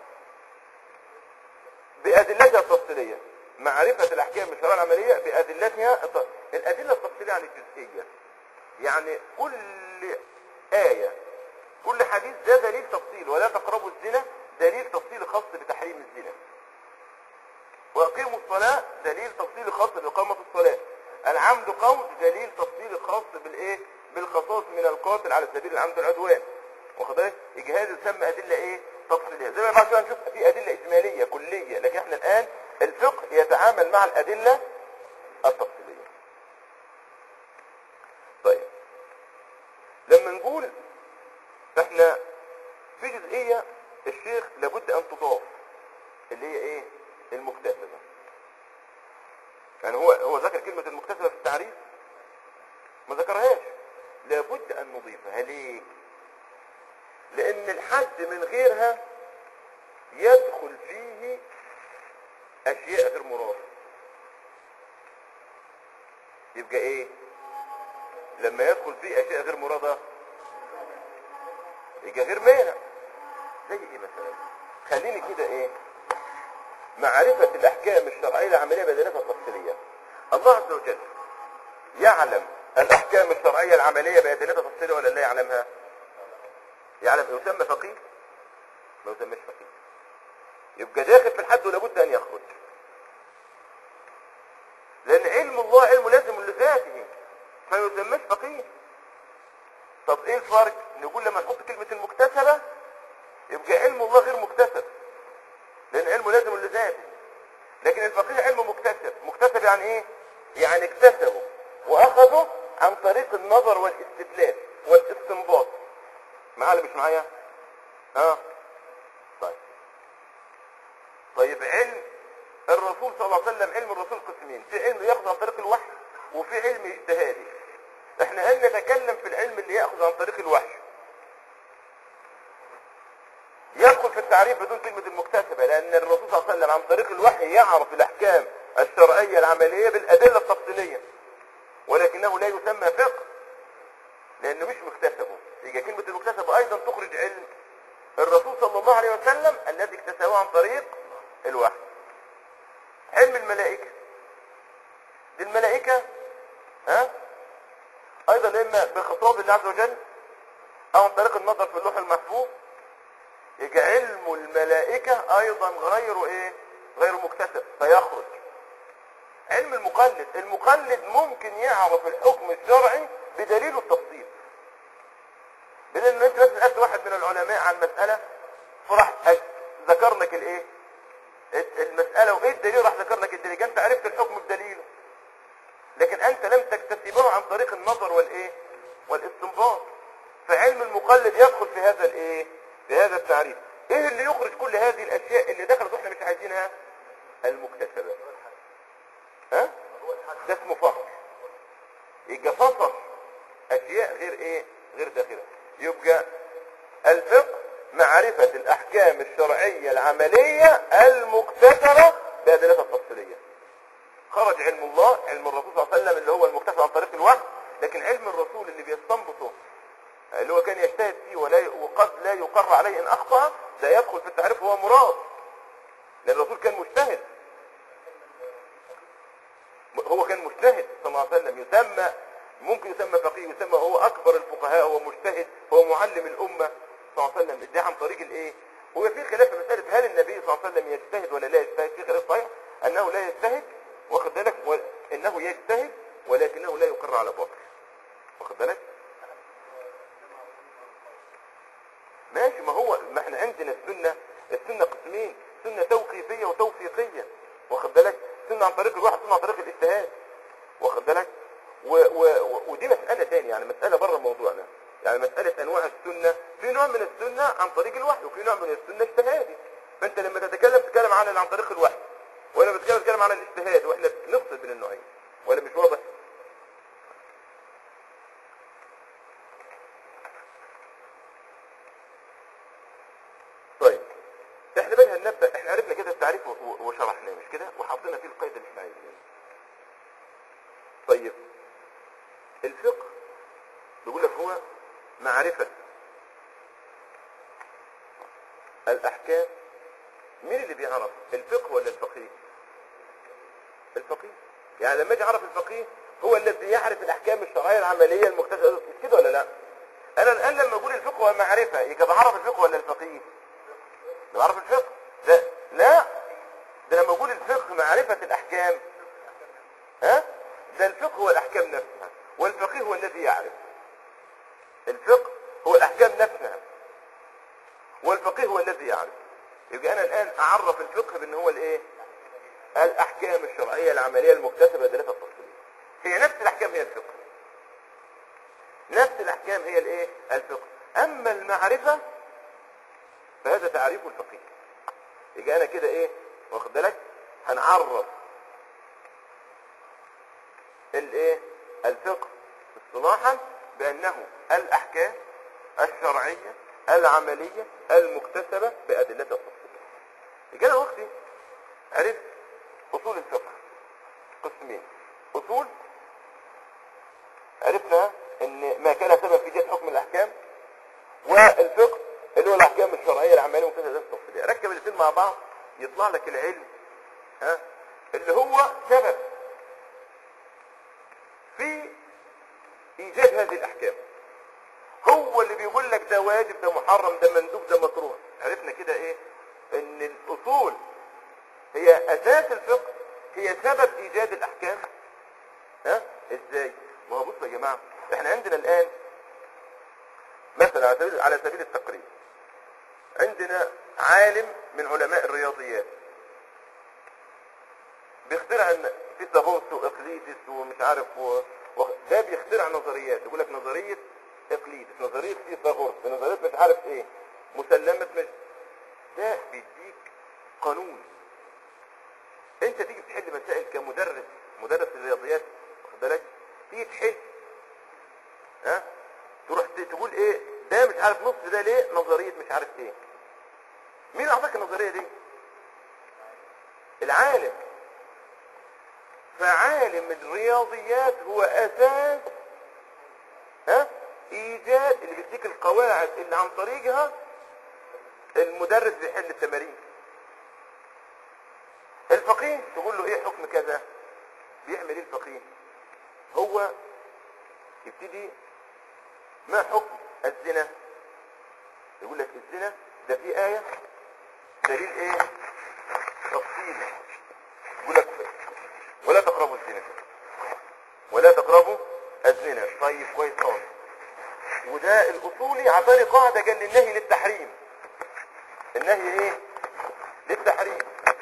Speaker 1: بأدلتها التفصيلية معرفة الأحكام الشرعية العملية بأدلتها الت- الأدلة التفصيلية عن الجزئية يعني كل آية كل حديث ده دليل تفصيل ولا تقربوا الزنا دليل تفصيل خاص بتحريم الزنا وأقيموا الصلاة دليل تفصيل خاص بإقامة الصلاة العمد قول دليل تفصيل خاص بالإيه بالقصاص من القاتل على سبيل العمد والعدوان واخد بالك الجهاد يسمى أدلة إيه تفصيلية زي ما بعد شوية هنشوف في أدلة إجمالية كلية لكن احنا الآن الفقه يتعامل مع الأدلة التفصيلية طيب لما نقول احنا في جزئية الشيخ لابد أن تضاف اللي هي ايه المكتسبة يعني هو هو ذكر كلمة المكتسبة في التعريف ما ذكرهاش لابد ان نضيفها ليه لان الحد من غيرها يدخل فيه اشياء غير مرادة يبقى ايه لما يدخل فيه اشياء غير مرادة يبقى غير مانع زي ايه مثلا خليني كده ايه معرفة الأحكام الشرعية العملية بدلتها التفصيلية الله عز وجل يعلم الأحكام الشرعية العملية بأدلتها التفصيلية ولا لا يعلمها يعلم يسمى فقيه ما يسمىش فقيه يبقى داخل في الحد ولابد أن يخرج لأن علم الله علم لازم لذاته فما يسمىش فقيه طب ايه الفرق نقول لما نحط كلمة المكتسبة يبقى علم الله غير مكتسب لان علمه لازم لذاته لكن الفقيه علمه مكتسب مكتسب يعني ايه يعني اكتسبه واخذه عن طريق النظر والاستدلال والاستنباط معايا ولا مش معايا ها طيب طيب علم الرسول صلى الله عليه وسلم علم الرسول قسمين في علم ياخذ عن طريق الوحي وفي علم اجتهادي احنا هل نتكلم في العلم اللي ياخذ عن طريق الوحي يدخل في التعريف بدون كلمة المكتسبة لأن الرسول صلى الله عليه وسلم عن طريق الوحي يعرف الأحكام الشرعية العملية بالأدلة التفصيلية ولكنه لا يسمى فقه لأنه مش مكتسبه يبقى كلمة المكتسب أيضا تخرج علم الرسول صلى الله عليه وسلم الذي اكتسبه عن طريق الوحي علم الملائكة دي الملائكة ها أيضا إما بخطاب الله عز وجل أو عن طريق النظر في اللوح المحفوظ يبقى علم الملائكة ايضا غير ايه غير مكتسب فيخرج علم المقلد المقلد ممكن يعرف الحكم الشرعي بدليل التفصيل بدل ان انت مثلا سالت واحد من العلماء عن مسألة فراح أج- ذكر لك الايه المسألة وايه الدليل راح ذكر لك الدليل انت عرفت الحكم بدليله لكن انت لم تكتسبه عن طريق النظر والايه والاستنباط فعلم المقلد يدخل في هذا الايه في هذا التعريف ايه اللي يخرج كل هذه الاشياء اللي دخلت واحنا مش عايزينها المكتسبة ها ده اسمه فصل يبقى فصل اشياء غير ايه غير داخله يبقى الفقه معرفة الاحكام الشرعية العملية المكتسبة بأدلتها التفصيلية خرج علم الله علم الرسول صلى الله عليه وسلم اللي هو المكتسب عن طريق الوحي لكن علم الرسول اللي بيستنبطه اللي هو كان يجتهد فيه ولا وقد لا يقر عليه ان اخطا ده يدخل في التعريف هو مراد لان الرسول كان مجتهد هو كان مجتهد صلى الله عليه وسلم يسمى ممكن يسمى فقيه يسمى هو اكبر الفقهاء هو مجتهد هو معلم الامه صلى الله عليه وسلم ده عن طريق الايه هو في خلاف في مسألة هل النبي صلى الله عليه وسلم يجتهد ولا لا يجتهد في خلاف صحيح أنه لا يجتهد واخد بالك و... إنه يجتهد ولكنه لا يقر على باطل واخد بالك ماشي ما هو ما احنا عندنا السنة السنة قسمين سنة توقيفية وتوفيقية واخد بالك سنة عن طريق الواحد سنة عن طريق الاجتهاد واخد بالك و و و ودي مسألة تانية يعني مسألة بره موضوعنا يعني مسألة أنواع السنة في نوع من السنة عن طريق الوحي وفي نوع من السنة اجتهادي فأنت لما تتكلم تتكلم عن اللي عن طريق الوحي ولما تتكلم تتكلم عن الاجتهاد واحنا نفصل بين النوعين ولا مش واضح؟ طيب احنا بقى هنبدا احنا عرفنا كده التعريف و- و- وشرحناه مش كده وحطينا فيه القيد اللي احنا عايزينه طيب الفقه بيقول لك هو معرفة الأحكام مين اللي بيعرف الفقه ولا الفقيه الفقيه يعني لما اجي اعرف الفقيه هو الذي يعرف الأحكام الشرعية العملية المكتسبة مش كده ولا لا أنا الآن لما أقول الفقه هو معرفة يبقى بعرف الفقه ولا الفقيه بعرف الفقه لا لا ده لما أقول الفقه معرفة الأحكام ها ده الفقه هو الأحكام نفسها والفقيه هو الذي يعرف الفقه هو الأحكام نفسها والفقيه هو الذي يعرف يبقى أنا الآن أعرف الفقه بأن هو الإيه الأحكام الشرعية العملية المكتسبة دلالة التفصيل هي نفس الأحكام هي الفقه نفس الأحكام هي الإيه الفقه أما المعرفة فهذا تعريف الفقيه يبقى أنا كده إيه واخد بالك هنعرف الايه الفقه اصطلاحا بانه الاحكام الشرعيه العمليه المكتسبه بادلتها التفصيليه يبقى انا وقتي عرفت اصول الفقه قسمين اصول عرفنا ان ما كان سبب في جهه حكم الاحكام والفقه اللي هو الاحكام الشرعيه العمليه المكتسبه بادلتها التفصيليه ركب الاثنين مع بعض يطلع لك العلم ها اللي هو سبب في ايجاد هذه الاحكام هو اللي بيقول لك ده واجب ده محرم ده مندوب ده مكروه عرفنا كده ايه ان الاصول هي اساس الفقه هي سبب ايجاد الاحكام ها ازاي ما هو بصوا يا جماعه احنا عندنا الان مثلا على سبيل على سبيل التقريب عندنا عالم من علماء الرياضيات بيخترع ان فيثاغورس واقليدس ومش عارف و... و... ده بيخترع نظريات يقول لك نظريه اقليدس نظريه فيثاغورس نظريه مش عارف ايه مسلمه مش ده بيديك قانون انت تيجي تحل مسائل كمدرس مدرس الرياضيات واخد بالك تيجي تحل ها تروح ت- تقول ايه ده مش عارف نص ده ليه نظريه مش عارف ايه مين اللي اعطاك النظريه دي العالم فعالم الرياضيات هو اساس ها ايجاد اللي بيديك القواعد اللي عن طريقها المدرس بيحل التمارين الفقيه تقول له ايه حكم كذا بيعمل ايه الفقيه هو يبتدي ما حكم الزنا يقول لك الزنا ده في آية دليل ايه تفصيل يقول لك ولا تقربوا الزنا ولا تقربوا الزنا طيب كويس خالص وده الاصولي عطاني قاعده قال لي النهي للتحريم النهي ايه للتحريم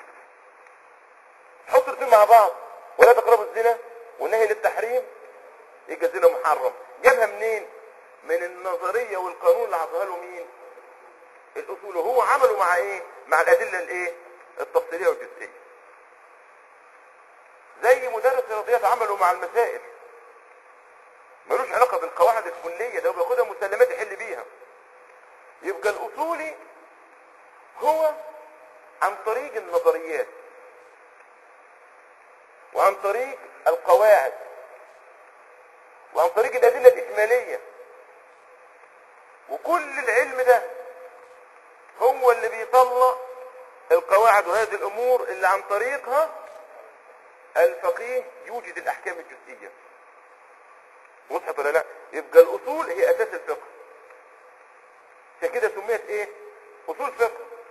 Speaker 1: حط الاثنين مع بعض ولا تقربوا الزنا والنهي للتحريم يبقى الزنا محرم جابها منين من النظريه والقانون اللي عطاها له مين الاصول وهو عمله مع ايه مع الادله الايه التفصيليه والجزئيه زي مدرس الرياضيات عمله مع المسائل ملوش علاقة بالقواعد الكلية ده بياخدها مسلمات يحل بيها يبقى الأصولي هو عن طريق النظريات وعن طريق القواعد وعن طريق الأدلة الإجمالية وكل العلم ده هو اللي بيطلع القواعد وهذه الأمور اللي عن طريقها الفقيه يوجد الأحكام الجزئية وضحت ولا لا يبقى الأصول هي أساس الفقه عشان كده سميت إيه أصول فقه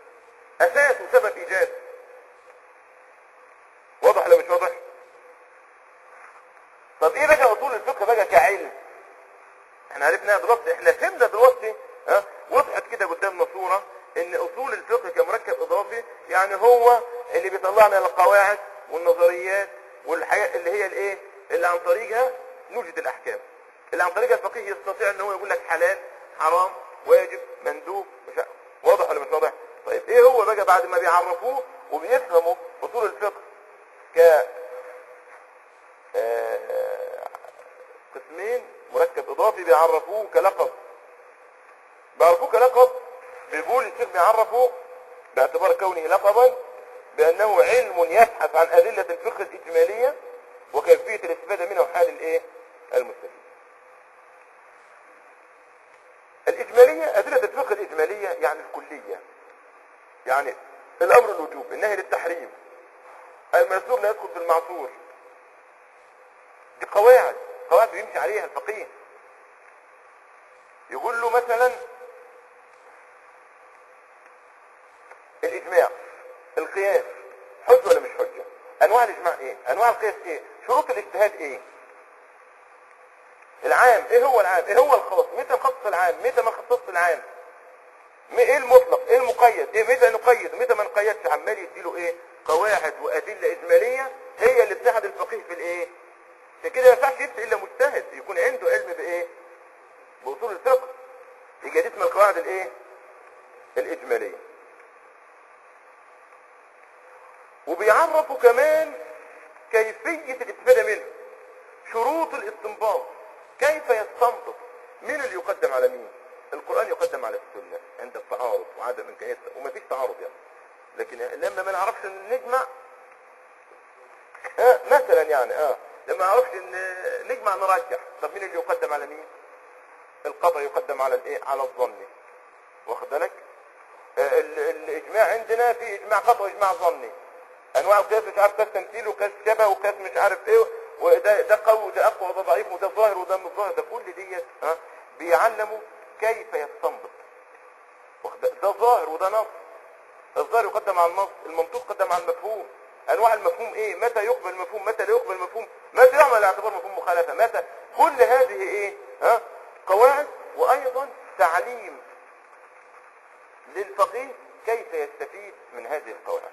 Speaker 1: احنا عرفنا دلوقتي احنا فهمنا دلوقتي ها وضحت كده قدامنا صورة ان اصول الفقه كمركب اضافي يعني هو اللي بيطلعنا القواعد والنظريات والحاجات اللي هي الايه اللي عن طريقها نوجد الاحكام اللي عن طريقها الفقيه يستطيع ان هو يقول لك حلال حرام واجب مندوب مش ع- واضح ولا مش واضح طيب ايه هو بقى بعد ما بيعرفوه وبيفهموا اصول الفقه ك آه، قسمين مركب اضافي بيعرفوه كلقب بيعرفوه كلقب بيقول الشيخ بيعرفه باعتبار كونه لقبا بانه علم يبحث عن ادله الفقه الاجماليه وكيفيه الاستفاده منه وحال الايه المستفيد الاجماليه ادله الفقه الاجماليه يعني الكليه يعني الامر الوجوب النهي للتحريم الميسور لا يدخل في المعصور دي قواعد قواعد بيمشي عليها الفقيه يقول له مثلا الاجماع القياس حجه ولا مش حجه انواع الاجماع ايه انواع القياس ايه شروط الاجتهاد ايه العام ايه هو العام ايه هو الخاص متى نخصص العام متى ما نخصصش العام م- ايه المطلق ايه المقيد ايه متى نقيد متى ما نقيدش عمال يديله ايه قواعد وادله اجماليه هي اللي بتساعد الفقيه في الايه عشان كده ما ينفعش يفتي الا مجتهد يكون عنده علم بايه باصول الفقه يجي دي اسمها القواعد الايه الاجماليه وبيعرفوا كمان كيفيه الاستفاده منه شروط الاستنباط كيف يستنبط مين اللي يقدم على مين القرآن يقدم على السنة عند التعارض وعدم إمكانية وما فيش تعارض يعني لكن لما ما نعرفش نجمع آه مثلا يعني اه لما ما نعرفش ان نجمع نرجح طب مين اللي يقدم على مين القطع يقدم على الايه على الظن واخد بالك آه ال- الاجماع عندنا في اجماع قطع واجماع ظني انواع القياس مش عارف قياس تمثيل وقياس شبه وقياس مش عارف ايه وده ده قوي وده اقوى وده ضعيف وده ظاهر وده مش ظاهر ده كل ديت ها بيعلموا كيف يستنبط واخد بالك؟ ده ظاهر وده نص الظاهر يقدم على النص المنطوق يقدم على المفهوم انواع المفهوم ايه متى يقبل المفهوم متى لا يقبل المفهوم متى يعمل على اعتبار مفهوم مخالفه متى كل هذه ايه ها قواعد وايضا تعليم للفقيه كيف يستفيد من هذه القواعد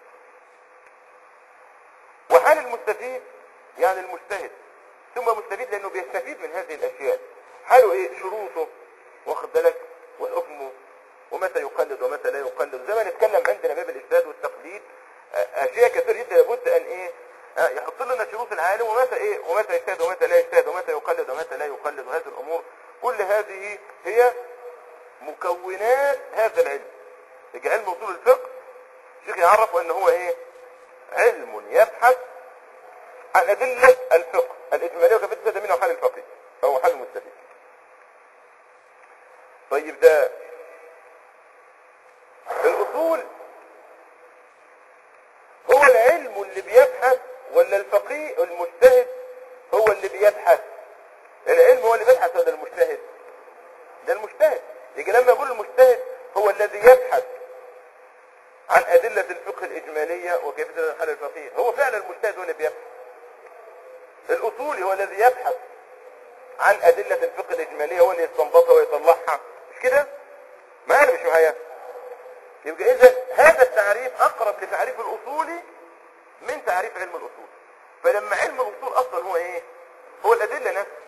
Speaker 1: وحال المستفيد يعني المجتهد ثم مستفيد لانه بيستفيد من هذه الاشياء حاله ايه شروطه واخد بالك وحكمه ومتى يقلد ومتى لا يقلد زي ما نتكلم عندنا باب الاجتهاد والتقليد آه، اشياء كثير جدا لابد ان ايه آه، يحط لنا شروط العالم ومتى ايه ومتى يجتهد ومتى لا يجتهد ومتى يقلد ومتى لا يقلد وهذه الامور كل هذه هي مكونات هذا العلم يجي علم اصول الفقه الشيخ يعرف ان هو ايه علم يبحث عن أدلة الفقه الإجمالية وكيف تستفيد منه حال الفقيه أو حال المستفيد طيب ده الأصول هو العلم اللي بيبحث ولا الفقيه المجتهد هو اللي بيبحث العلم هو اللي بيبحث ولا المجتهد ده المجتهد يجي لما يقول المجتهد هو الذي يبحث عن أدلة الفقه الإجمالية وكيف تستفيد حال الفقيه هو فعلا المجتهد هو اللي بيبحث الأصولي هو الذي يبحث عن أدلة الفقه الإجمالية هو اللي يستنبطها ويطلعها مش كده؟ ما أنا مش معايا يبقى إذا هذا التعريف أقرب لتعريف الأصولي من تعريف علم الأصول فلما علم الأصول أصلا هو إيه؟ هو الأدلة نفسها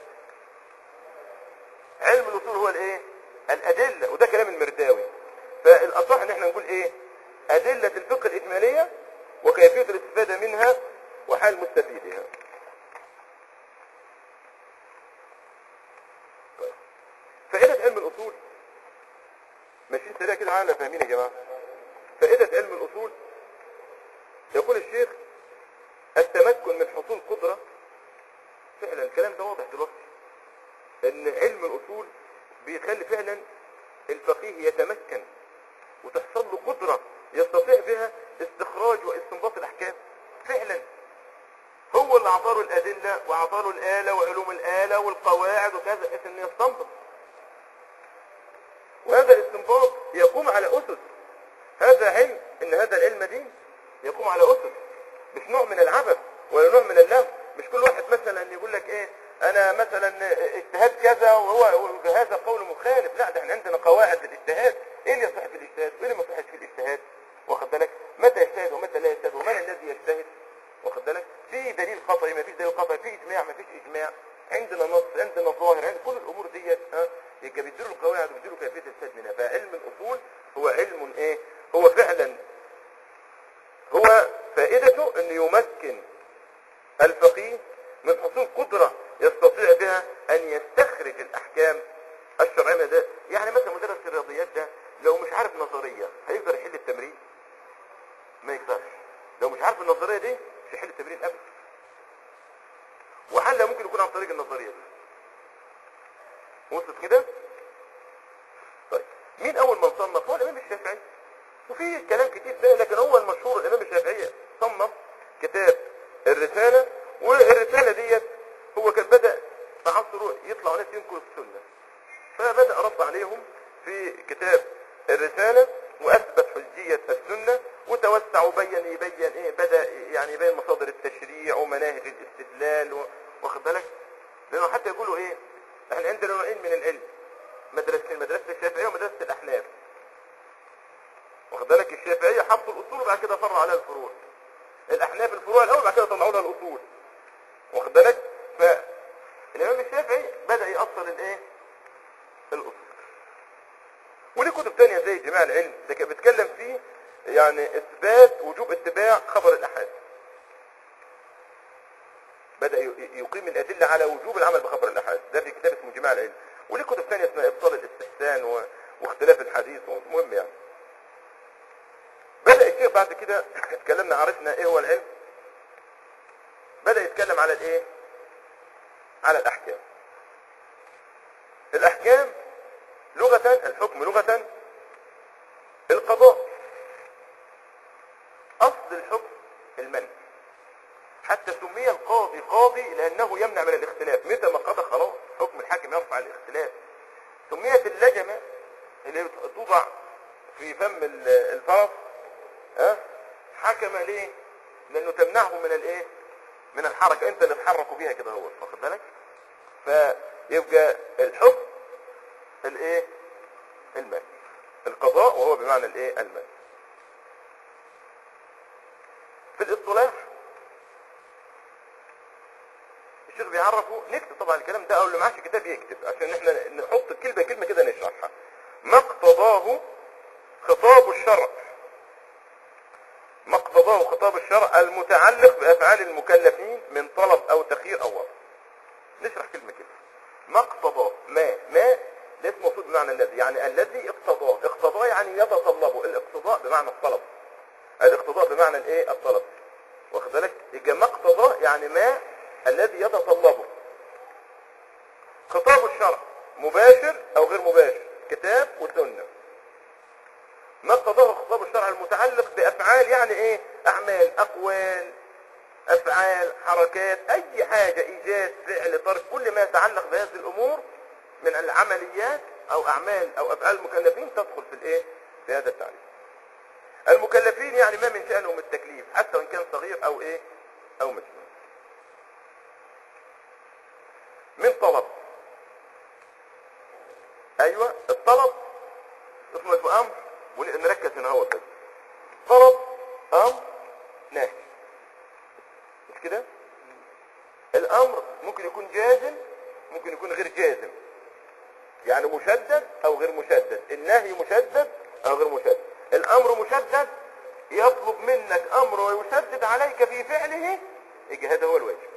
Speaker 1: علم الأصول هو الإيه؟ الأدلة وده كلام المرداوي فالأصح إن إحنا نقول إيه؟ أدلة الفقه الإجمالية وكيفية الاستفادة منها وحال مستفيدها طيب. فائدة علم الأصول ماشيين سريع كده معانا فاهمين يا جماعة فائدة علم الأصول يقول الشيخ التمكن من حصول قدرة فعلا الكلام ده واضح دلوقتي ان علم الأصول بيخلي فعلا الفقيه يتمكن وتحصل له قدرة يستطيع بها استخراج واستنباط الأحكام فعلا هو اللي اعطاله الأدلة واعطاله الآلة وعلوم الآلة والقواعد وكذا بحيث انه يستنبط وهذا الاستنباط يقوم على أسس هذا علم ان هذا العلم دين يقوم على أسس مش نوع من العبث ولا نوع من اللهو مش كل واحد مثلا يقول لك ايه انا مثلا اجتهاد كذا وهو هذا قول مخالف لا ده احنا عندنا قواعد للاجتهاد ايه اللي يصح في الاجتهاد وايه اللي ما يصحش في الاجتهاد واخد بالك متى يجتهد ومتى لا يجتهد ومن الذي يجتهد واخد بالك في دليل قطعي ما فيش دليل قطعي في اجماع ما فيش اجماع عندنا نص عندنا ظاهر عند كل الامور ديت ها يبقى بيديروا القواعد وبيديروا كيفيه الاجتهاد منها فعلم الاصول هو علم ايه هو فعلا هو فائدته انه يمكن الفقيه من حصول قدرة يستطيع بها ان يستخرج الاحكام الشرعية من ده يعني مثلا مدرس الرياضيات ده لو مش عارف نظرية هيقدر يحل التمرين ما يقدرش لو مش عارف النظرية دي مش هيحل التمرين ابدا وحلها ممكن يكون عن طريق النظرية دي وصلت كده طيب مين اول من صنف هو الامام الشافعي وفي كلام كتير تاني لكن هو المشهور الامام الشافعي صنف كتاب الرسالة والرسالة ديت هو كان بدأ في عصره يطلع ناس ينكروا السنة فبدأ رد عليهم في كتاب الرسالة وأثبت حجية السنة وتوسع وبين يبين ايه بدأ يعني يبين مصادر التشريع ومناهج الاستدلال و- واخد بالك لأنه حتى يقولوا ايه احنا عندنا نوعين من العلم مدرستين مدرسة الشافعية ومدرسة الأحناف واخد بالك الشافعية حطوا الأصول وبعد كده فرعوا عليها الفروع الأحناف الفروع الأول بعد كده طلعوا لها الأصول واخد بالك فالإمام الشافعي بدأ يأصل الإيه الأصول وليه كتب تانية زي جماع العلم ده كان بيتكلم فيه يعني إثبات وجوب اتباع خبر الأحاد بدأ ي- يقيم الأدلة على وجوب العمل بخبر الأحاد ده في كتاب اسمه جماع العلم وليه كتب تانية اسمها إبطال الاستحسان و... واختلاف الحديث مهم يعني بدأ الشيخ بعد كده اتكلمنا عرفنا ايه هو العلم بدأ يتكلم على الايه على الاحكام الاحكام لغة الحكم لغة القضاء اصل الحكم المنع حتى سمي القاضي قاضي لانه يمنع من الاختلاف متى ما قضى خلاص حكم الحاكم يرفع الاختلاف سميت اللجمة اللي توضع في فم ال- الفرس ها حكم ليه لانه تمنعه من الايه من الحركة انت اللي تحركوا بيها كده هو واخد بالك فيبقى الحكم الايه المال القضاء وهو بمعنى الايه المال في الاصطلاح الشيخ بيعرفه نكتب طبعا الكلام ده او اللي معاش كتاب يكتب عشان احنا نحط كلمه كلمه كده نشرحها ما اقتضاه خطاب الشرع ما اقتضاه خطاب الشرع المتعلق بافعال المكلفين من طلب او تخيير او وضع نشرح كلمه كده ما اقتضاه ما ما ده اسمه مقصود بمعنى الذي يعني الذي اقتضاه اقتضاه يعني يتطلبه الاقتضاء بمعنى الطلب الاقتضاء بمعنى الايه الطلب واخد بالك يبقى ما اقتضاه يعني ما الذي يتطلبه خطاب الشرع مباشر او غير مباشر كتاب وسنه ما اقتضاه خطاب الشرع المتعلق بافعال يعني ايه اعمال اقوال افعال حركات اي حاجة ايجاد فعل ترك كل ما يتعلق بهذه الامور من العمليات او اعمال او افعال المكلفين تدخل في الايه في هذا التعريف المكلفين يعني ما من شأنهم التكليف حتى وان كان صغير او ايه او مجنون من طلب ايوه الطلب اسمه اسمه امر ونركز هنا هو كده طلب امر نهي مش كده الامر ممكن يكون جازم ممكن يكون غير جازم يعني مشدد او غير مشدد النهي مشدد او غير مشدد الامر مشدد يطلب منك امر ويشدد عليك في فعله يجي هذا هو الواجب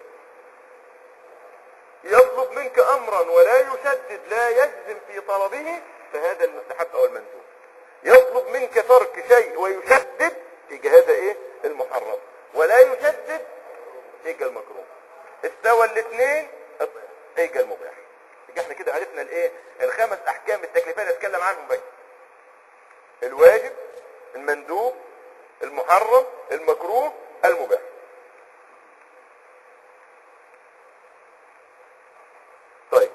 Speaker 1: يطلب منك امرا ولا يشدد لا يجزم في طلبه فهذا المستحب او المندوب يطلب منك ترك شيء ويشدد يجي هذا ايه المحرم ولا يشدد يجي المكروه استوى الاثنين يجي المباح يبقى احنا كده عرفنا الايه الخمس احكام التكليفيه اللي اتكلم عنهم بقى الواجب المندوب المحرم المكروه المباح طيب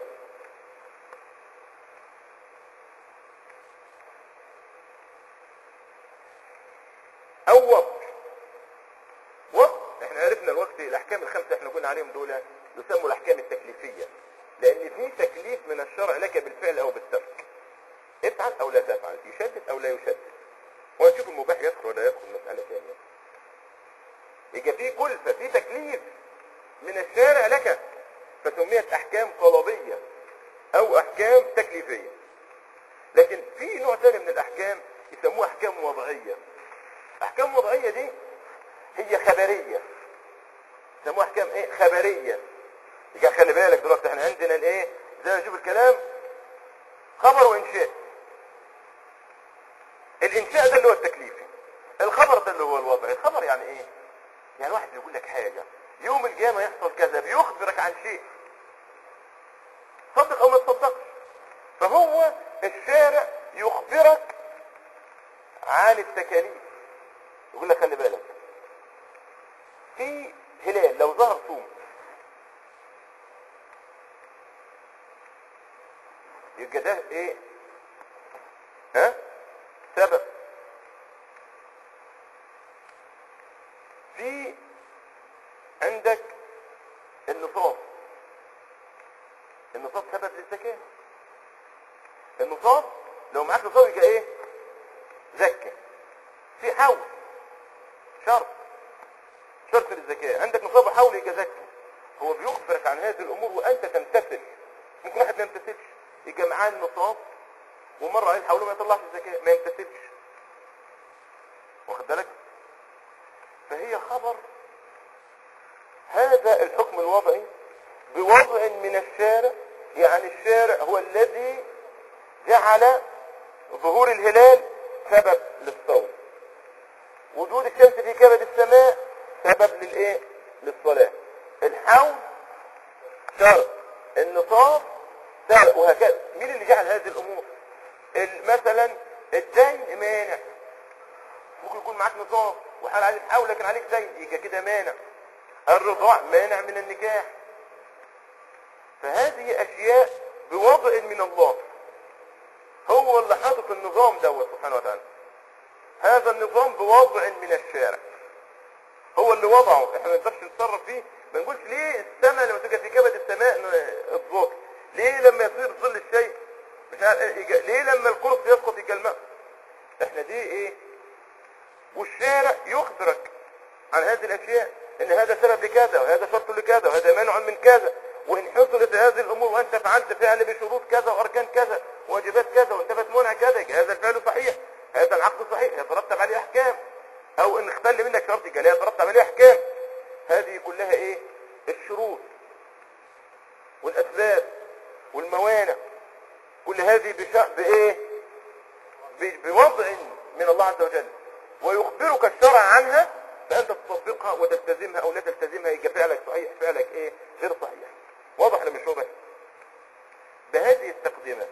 Speaker 1: او وقت وقت احنا عرفنا الوقت الاحكام الخمسه احنا قلنا عليهم دول يسموا الاحكام التكليفيه لان في تكليف من الشرع لك بالفعل او بالترك افعل او لا تفعل يشدد او لا يشدد ونشوف المباح يدخل ولا يدخل مساله ثانيه يبقى في كلفه في تكليف من الشارع لك فسميت احكام طلبيه او احكام تكليفيه لكن في نوع ثاني من الاحكام يسموها احكام وضعيه احكام وضعيه دي هي خبريه يسموها احكام ايه خبريه يبقى خلي بالك دلوقتي احنا عندنا الايه زي ما نشوف الكلام خبر وانشاء الانشاء ده اللي هو التكليفي الخبر ده اللي هو الوضع الخبر يعني ايه يعني واحد بيقول لك حاجه يوم القيامه يحصل كذا بيخبرك عن شيء صدق او ما تصدقش فهو الشارع يخبرك عن التكاليف يقول لك خلي بالك في هلال لو ظهر صوم يبقى ده ايه ها سبب في عندك النصاب النصاب سبب للزكاة النصاب لو معاك نصاب يبقى ايه زكى في حول شرط شرط للزكاة عندك نصاب حول يبقى زكى هو بيخبرك عن هذه الامور وانت تمتثل ممكن واحد ما يمتثلش يبقى معاه النصاب ومرة عليه الحول ما يطلعش الزكاة ما يمتثلش واخد بالك فهي خبر هذا الحكم الوضعي بوضع من الشارع يعني الشارع هو الذي جعل ظهور الهلال سبب للصوم وجود الشمس في كبد السماء سبب للايه للصلاة الحول شرط النصاب سبب وهكذا مين اللي جعل هذه الامور ال- مثلا الدين مانع ممكن يكون معاك نصاب وحال عليك حول لكن عليك دين يبقى كده مانع الرضاع مانع من النكاح فهذه اشياء بوضع من الله هو اللي حاطط النظام دوت سبحانه وتعالى هذا النظام بوضع من الشارع هو اللي وضعه احنا ما نقدرش نتصرف فيه ما نقولش ليه السماء لما تبقى في كبد السماء ن- الظهر ليه لما يصير ظل الشيء مش عارف إيه، يجي- ليه لما القرص يسقط يجي الماء احنا دي ايه والشارع يخبرك عن هذه الاشياء ان هذا سبب لكذا وهذا شرط لكذا وهذا مانع من كذا وان حصلت هذه الامور وانت فعلت فعل بشروط كذا واركان كذا وواجبات كذا وانتفت منع كذا يبقى هذا الفعل صحيح هذا العقد صحيح يترتب عليه احكام او ان اختل منك شرط يبقى لا يترتب عليه احكام هذه كلها ايه الشروط والاسباب والموانع كل هذه بشأ بايه ب- بوضع من الله عز وجل ويخبرك الشرع عنها فانت تطبقها وتلتزمها او لا تلتزمها يبقى فعلك صحيح فعلك ايه غير صحيح واضح ولا مش واضح بهذه التقديمات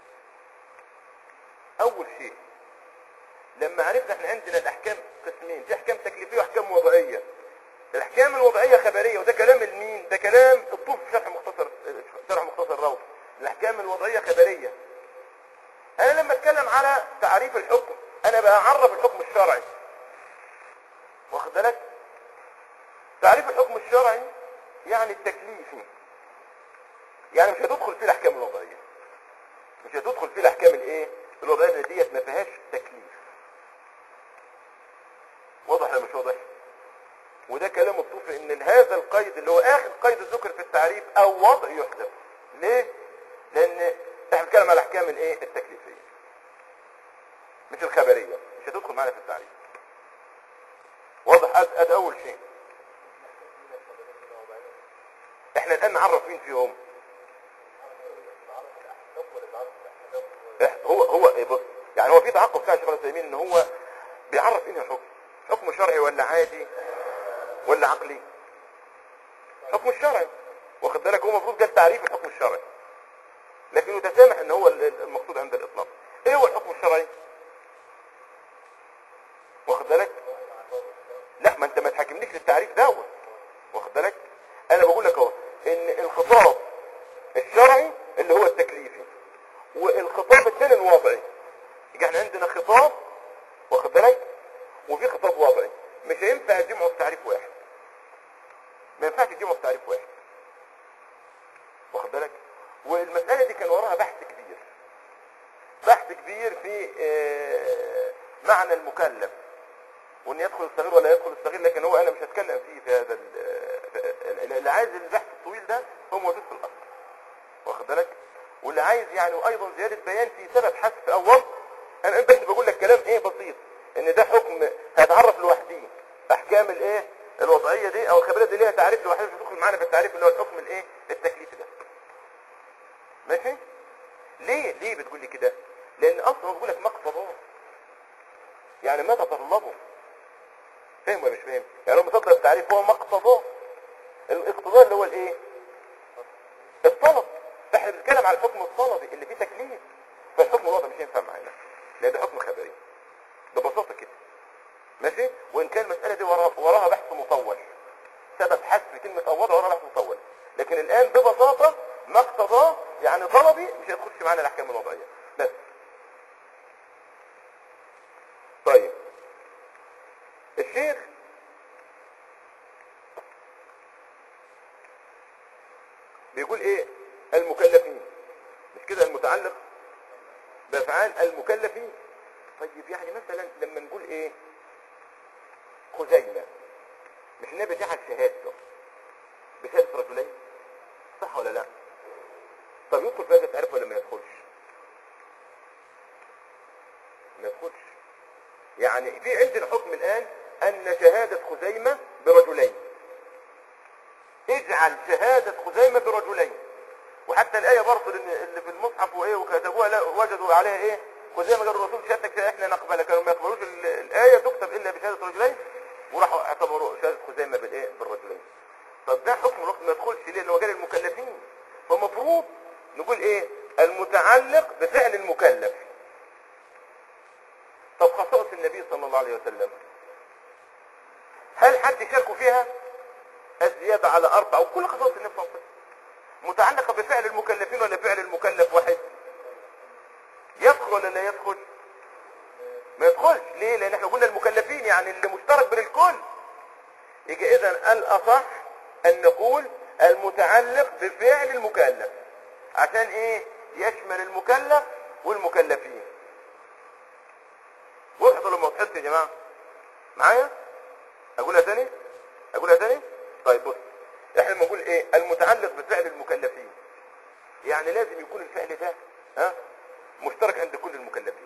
Speaker 1: اول شيء لما عرفنا احنا عندنا الاحكام قسمين في احكام تكليفيه واحكام وضعيه الاحكام الوضعيه خبريه وده كلام المين ده كلام الطوف في شرح مختصر شرح مختصر الروض الاحكام الوضعيه خبريه انا لما اتكلم على تعريف الحكم انا بعرف الحكم الشرعي واخد بالك تعريف الحكم الشرعي يعني التكليفي يعني مش هتدخل فيه الاحكام الوضعيه مش هتدخل فيه الاحكام الايه الوضعيه اللي ديت ما فيهاش تكليف واضح ولا مش واضح وده كلام الطوفي ان هذا القيد اللي هو اخر قيد ذكر في التعريف او وضع يحذف ليه لان احنا بنتكلم على الاحكام الايه التكليفيه مش الخبريه مش هتدخل معانا في التعريف واضح اد, أد اول شيء احنا الان نعرف مين فيهم إح- هو هو إيه بص يعني هو في تعقب بتاع الشيخ العثيمين ان هو بيعرف ايه الحكم حكم شرعي ولا عادي ولا عقلي حكم الشرعي واخد بالك هو المفروض جاب تعريف الحكم الشرعي لكن يتسامح ان هو ال- المقصود عند الاطلاق ايه هو الحكم الشرعي واخد بالك لا ما انت ما تحاكمنيش للتعريف دوت واخد بالك انا بقول لك اهو ان الخطاب الشرعي اللي هو التكليفي والخطاب الثاني الوضعي يبقى احنا عندنا خطاب واخد بالك وفي خطاب وضعي مش هينفع يجمعوا في تعريف واحد ما ينفعش يجمعوا في تعريف واحد كبير في آه، معنى المكلف وان يدخل الصغير ولا يدخل الصغير لكن هو انا مش هتكلم فيه في هذا ال- آه، اللي عايز البحث الطويل ده هو موجود في الاصل واخد بالك واللي عايز يعني وايضا زياده بيان في سبب حذف او وضع انا بس بقول لك كلام ايه بسيط ان ده حكم هيتعرف لوحده احكام الايه الوضعيه دي او الخبريه دي ليها تعريف لوحده مش هتدخل معانا في التعريف اللي هو الحكم الايه التكليفي ده ماشي ليه ليه بتقول لي كده لان اصلا هو بيقول لك مقتضاه يعني ما تطلبه فاهم ولا مش فاهم يعني هو مصدر التعريف هو مقتضاه الاقتضاء اللي هو الايه الطلب احنا بنتكلم على الحكم الطلبي اللي فيه تكليف فالحكم الوضع مش هينفع معانا لان ده حكم خبري ببساطه كده ماشي وان كان المساله دي ورا- وراها بحث مطول سبب حذف كلمه او وضع وراها بحث مطول لكن الان ببساطه ما اقتضاه يعني طلبي مش هيدخلش معانا الاحكام الوضعيه بس طيب الشيخ بيقول ايه المكلفين مش كده المتعلق بافعال المكلفين طيب يعني مثلا لما نقول ايه خزيمة مش النبي جعل شهادته بشهادة رجلين صح ولا لا طب يدخل في هذا التعريف ولا ما يدخلش ما يدخلش يعني في عندنا حكم الان ان شهادة خزيمة برجلين اجعل شهادة خزيمة برجلين وحتى الآية برضه اللي اللي في المصحف وإيه وكتبوها لا وجدوا عليها إيه خزيمة قال الرسول شهادتك إحنا نقبلها كانوا ما يقبلوش ال- الآية تكتب إلا بشهادة رجلين وراحوا اعتبروا شهادة خزيمة بالإيه بالرجلين طب ده حكم الوقت ما يدخلش ليه لأنه قال المكلفين فالمفروض نقول إيه المتعلق بفعل المكلف طب خصائص النبي صلى الله عليه وسلم هل حد شاركوا فيها الزيادة على أربعة وكل خصائص النبي صلى الله عليه وسلم متعلقة بفعل المكلفين ولا فعل المكلف واحد يدخل ولا لا يدخل ما يدخلش ليه لان احنا قلنا المكلفين يعني اللي مشترك بين الكل يجي اذا الاصح ان نقول المتعلق بفعل المكلف عشان ايه يشمل المكلف والمكلفين وضحت ولا ما وضحتش يا جماعه معايا اقولها تاني اقولها تاني طيب بص احنا لما نقول ايه المتعلق بفعل المكلفين يعني لازم يكون الفعل ده ها مشترك عند كل المكلفين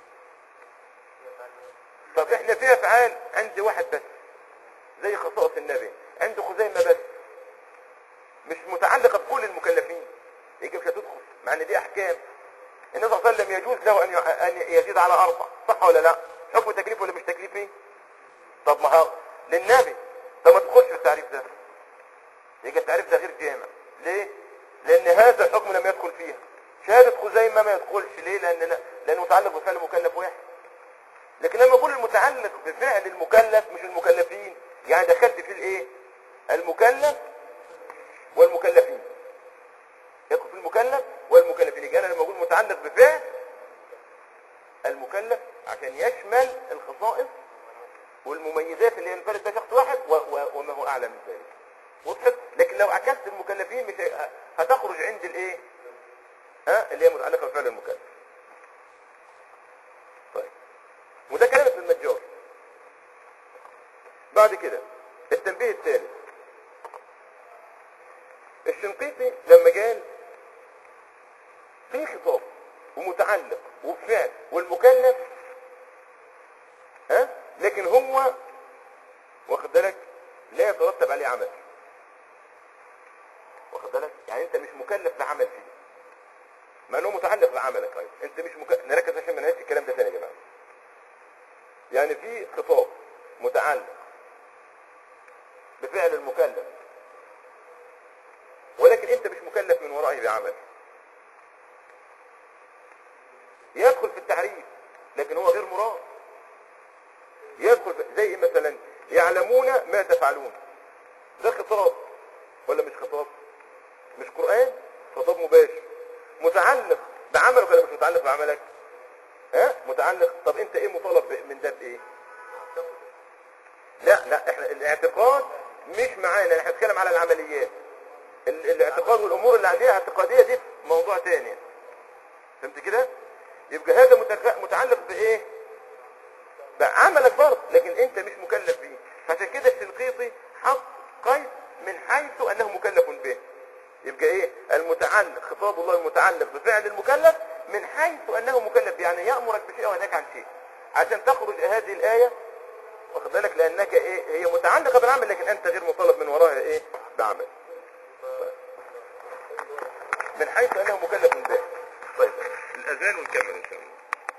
Speaker 1: طب احنا في افعال عند واحد بس زي خصائص النبي عند خزيمة بس مش متعلقة بكل المكلفين يجي مش هتدخل مع ان دي احكام النبي صلى الله عليه وسلم يجوز له ان يع- ان يزيد على اربع صح ولا لا حكم تكليف ولا مش تكليفي طب ما هو للنبي طب ما تدخلش في التعريف ده يبقى التعريف ده غير جامع ليه لان هذا الحكم لم يدخل فيها شهادة خزيمة ما يدخلش ليه لان لا لانه متعلق بفعل مكلف واحد لكن لما اقول المتعلق بفعل المكلف مش المكلفين يعني دخلت في الايه المكلف والمكلفين يدخل في المكلف والمكلفين يبقى انا لما اقول متعلق بفعل المكلف عشان يشمل الخصائص والمميزات اللي ينفرد بها شخص واحد و- و- وما هو اعلى من ذلك وضحت لكن لو عكست المكلفين مش هي- هتخرج عند الايه ها اللي هي متعلقه بفعل المكلف طيب وده كلام ابن النجار بعد كده التنبيه الثالث الشنقيطي لما قال في خطاب ومتعلق وفعل والمكلف ها لكن هو واخد بالك لا يترتب عليه عمل واخد بالك يعني انت مش مكلف بعمل فيه مع انه متعلق بعملك ايضا انت مش مكلف نركز عشان ما ننساش الكلام ده تاني يا جماعه يعني في خطاب متعلق بفعل المكلف ولكن انت مش مكلف من ورائه بعمل يدخل في التعريف لكن هو غير مراد يدخل في زي مثلا يعلمون ما تفعلون ده خطاب ولا مش خطاب مش قرآن خطاب مباشر متعلق بعملك ولا مش متعلق بعملك ها متعلق طب انت ايه مطالب ب- من ده بايه لا لا احنا الاعتقاد مش معانا احنا بنتكلم على العمليات ال- الاعتقاد والامور اللي عليها اعتقاديه دي موضوع تاني فهمت كده يبقى هذا متك- متعلق بايه بعملك برضه لكن انت مش مكلف بيه فعشان كده الشنقيطي حط قيد من حيث انه مكلف به يبقى ايه المتعلق خطاب الله المتعلق بفعل المكلف من حيث انه مكلف يعني يامرك بشيء وينهاك عن شيء عشان تخرج هذه الايه واخد بالك لانك ايه هي متعلقه بالعمل لكن انت غير مطالب من وراها ايه بعمل من حيث انه مكلف به طيب الاذان ونكمل ان شاء الله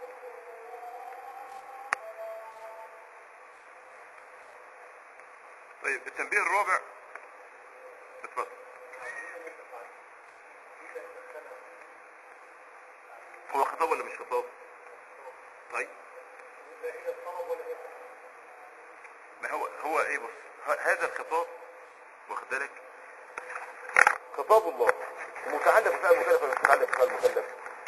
Speaker 1: طيب التنبيه الرابع اتفضل هو خطاب ولا مش خطاب طيب ما هو هو ايه بص ه- هذا الخطاب واخد بالك خطاب الله متعلق بفعل المكلف ولا مش متعلق بفعل المكلف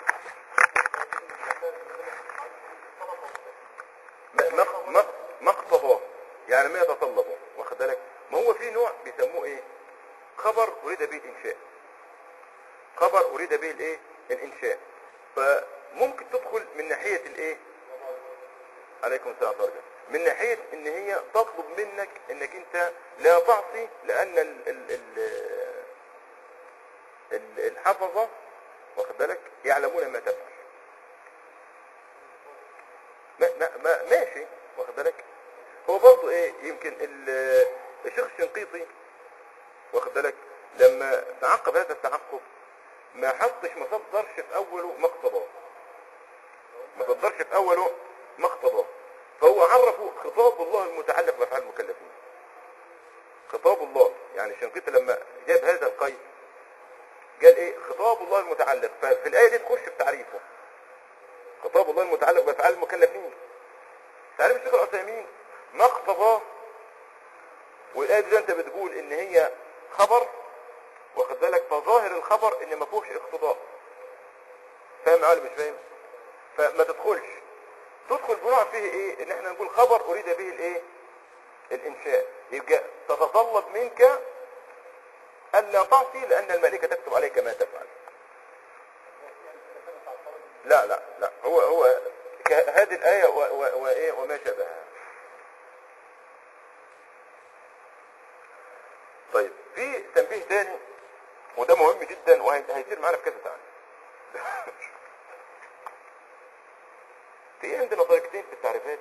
Speaker 1: ما ما ما ما اقتضاه يعني ما يتطلبه واخد بالك ما هو في نوع بيسموه ايه خبر اريد به الانشاء خبر اريد به الايه الانشاء فممكن تدخل من ناحيه الايه عليكم السلام ورحمه الله من ناحيه ان هي تطلب منك انك انت لا تعصي لان ال ال ال ال الحفظه واخد بالك يعلمون ما تفعل ما ما ما ماشي واخد بالك هو برضه ايه يمكن ال- الشيخ الشنقيطي واخد بالك لما تعقب هذا التعقب ما حطش ما صدرش في اوله ما اقتضاه ما صدرش في اوله ما اقتضاه فهو عرفه خطاب الله المتعلق بافعال المكلفين خطاب الله يعني الشنقيطي لما جاب هذا القيد قال ايه خطاب الله المتعلق ففي الايه دي تخش في تعريفه خطاب الله المتعلق بافعال المكلفين تعرف الشيخ العثيمين ما اقتضاه والايه دي انت بتقول ان هي خبر واخد بالك فظاهر الخبر ان ما فيهوش اقتضاء فاهم معايا ولا مش فاهم فما تدخلش تدخل بنوع فيه ايه ان احنا نقول خبر اريد به الايه الانشاء يبقى تتطلب منك الا تعصي لان الملائكه تكتب عليك ما تفعل لا لا لا هو هو ك- هذه الآية و- و- وإيه وما شابهها طيب في تنبيه تاني وده مهم جدا وهيصير معانا في كذا تعالى في عندنا طريقتين في التعريفات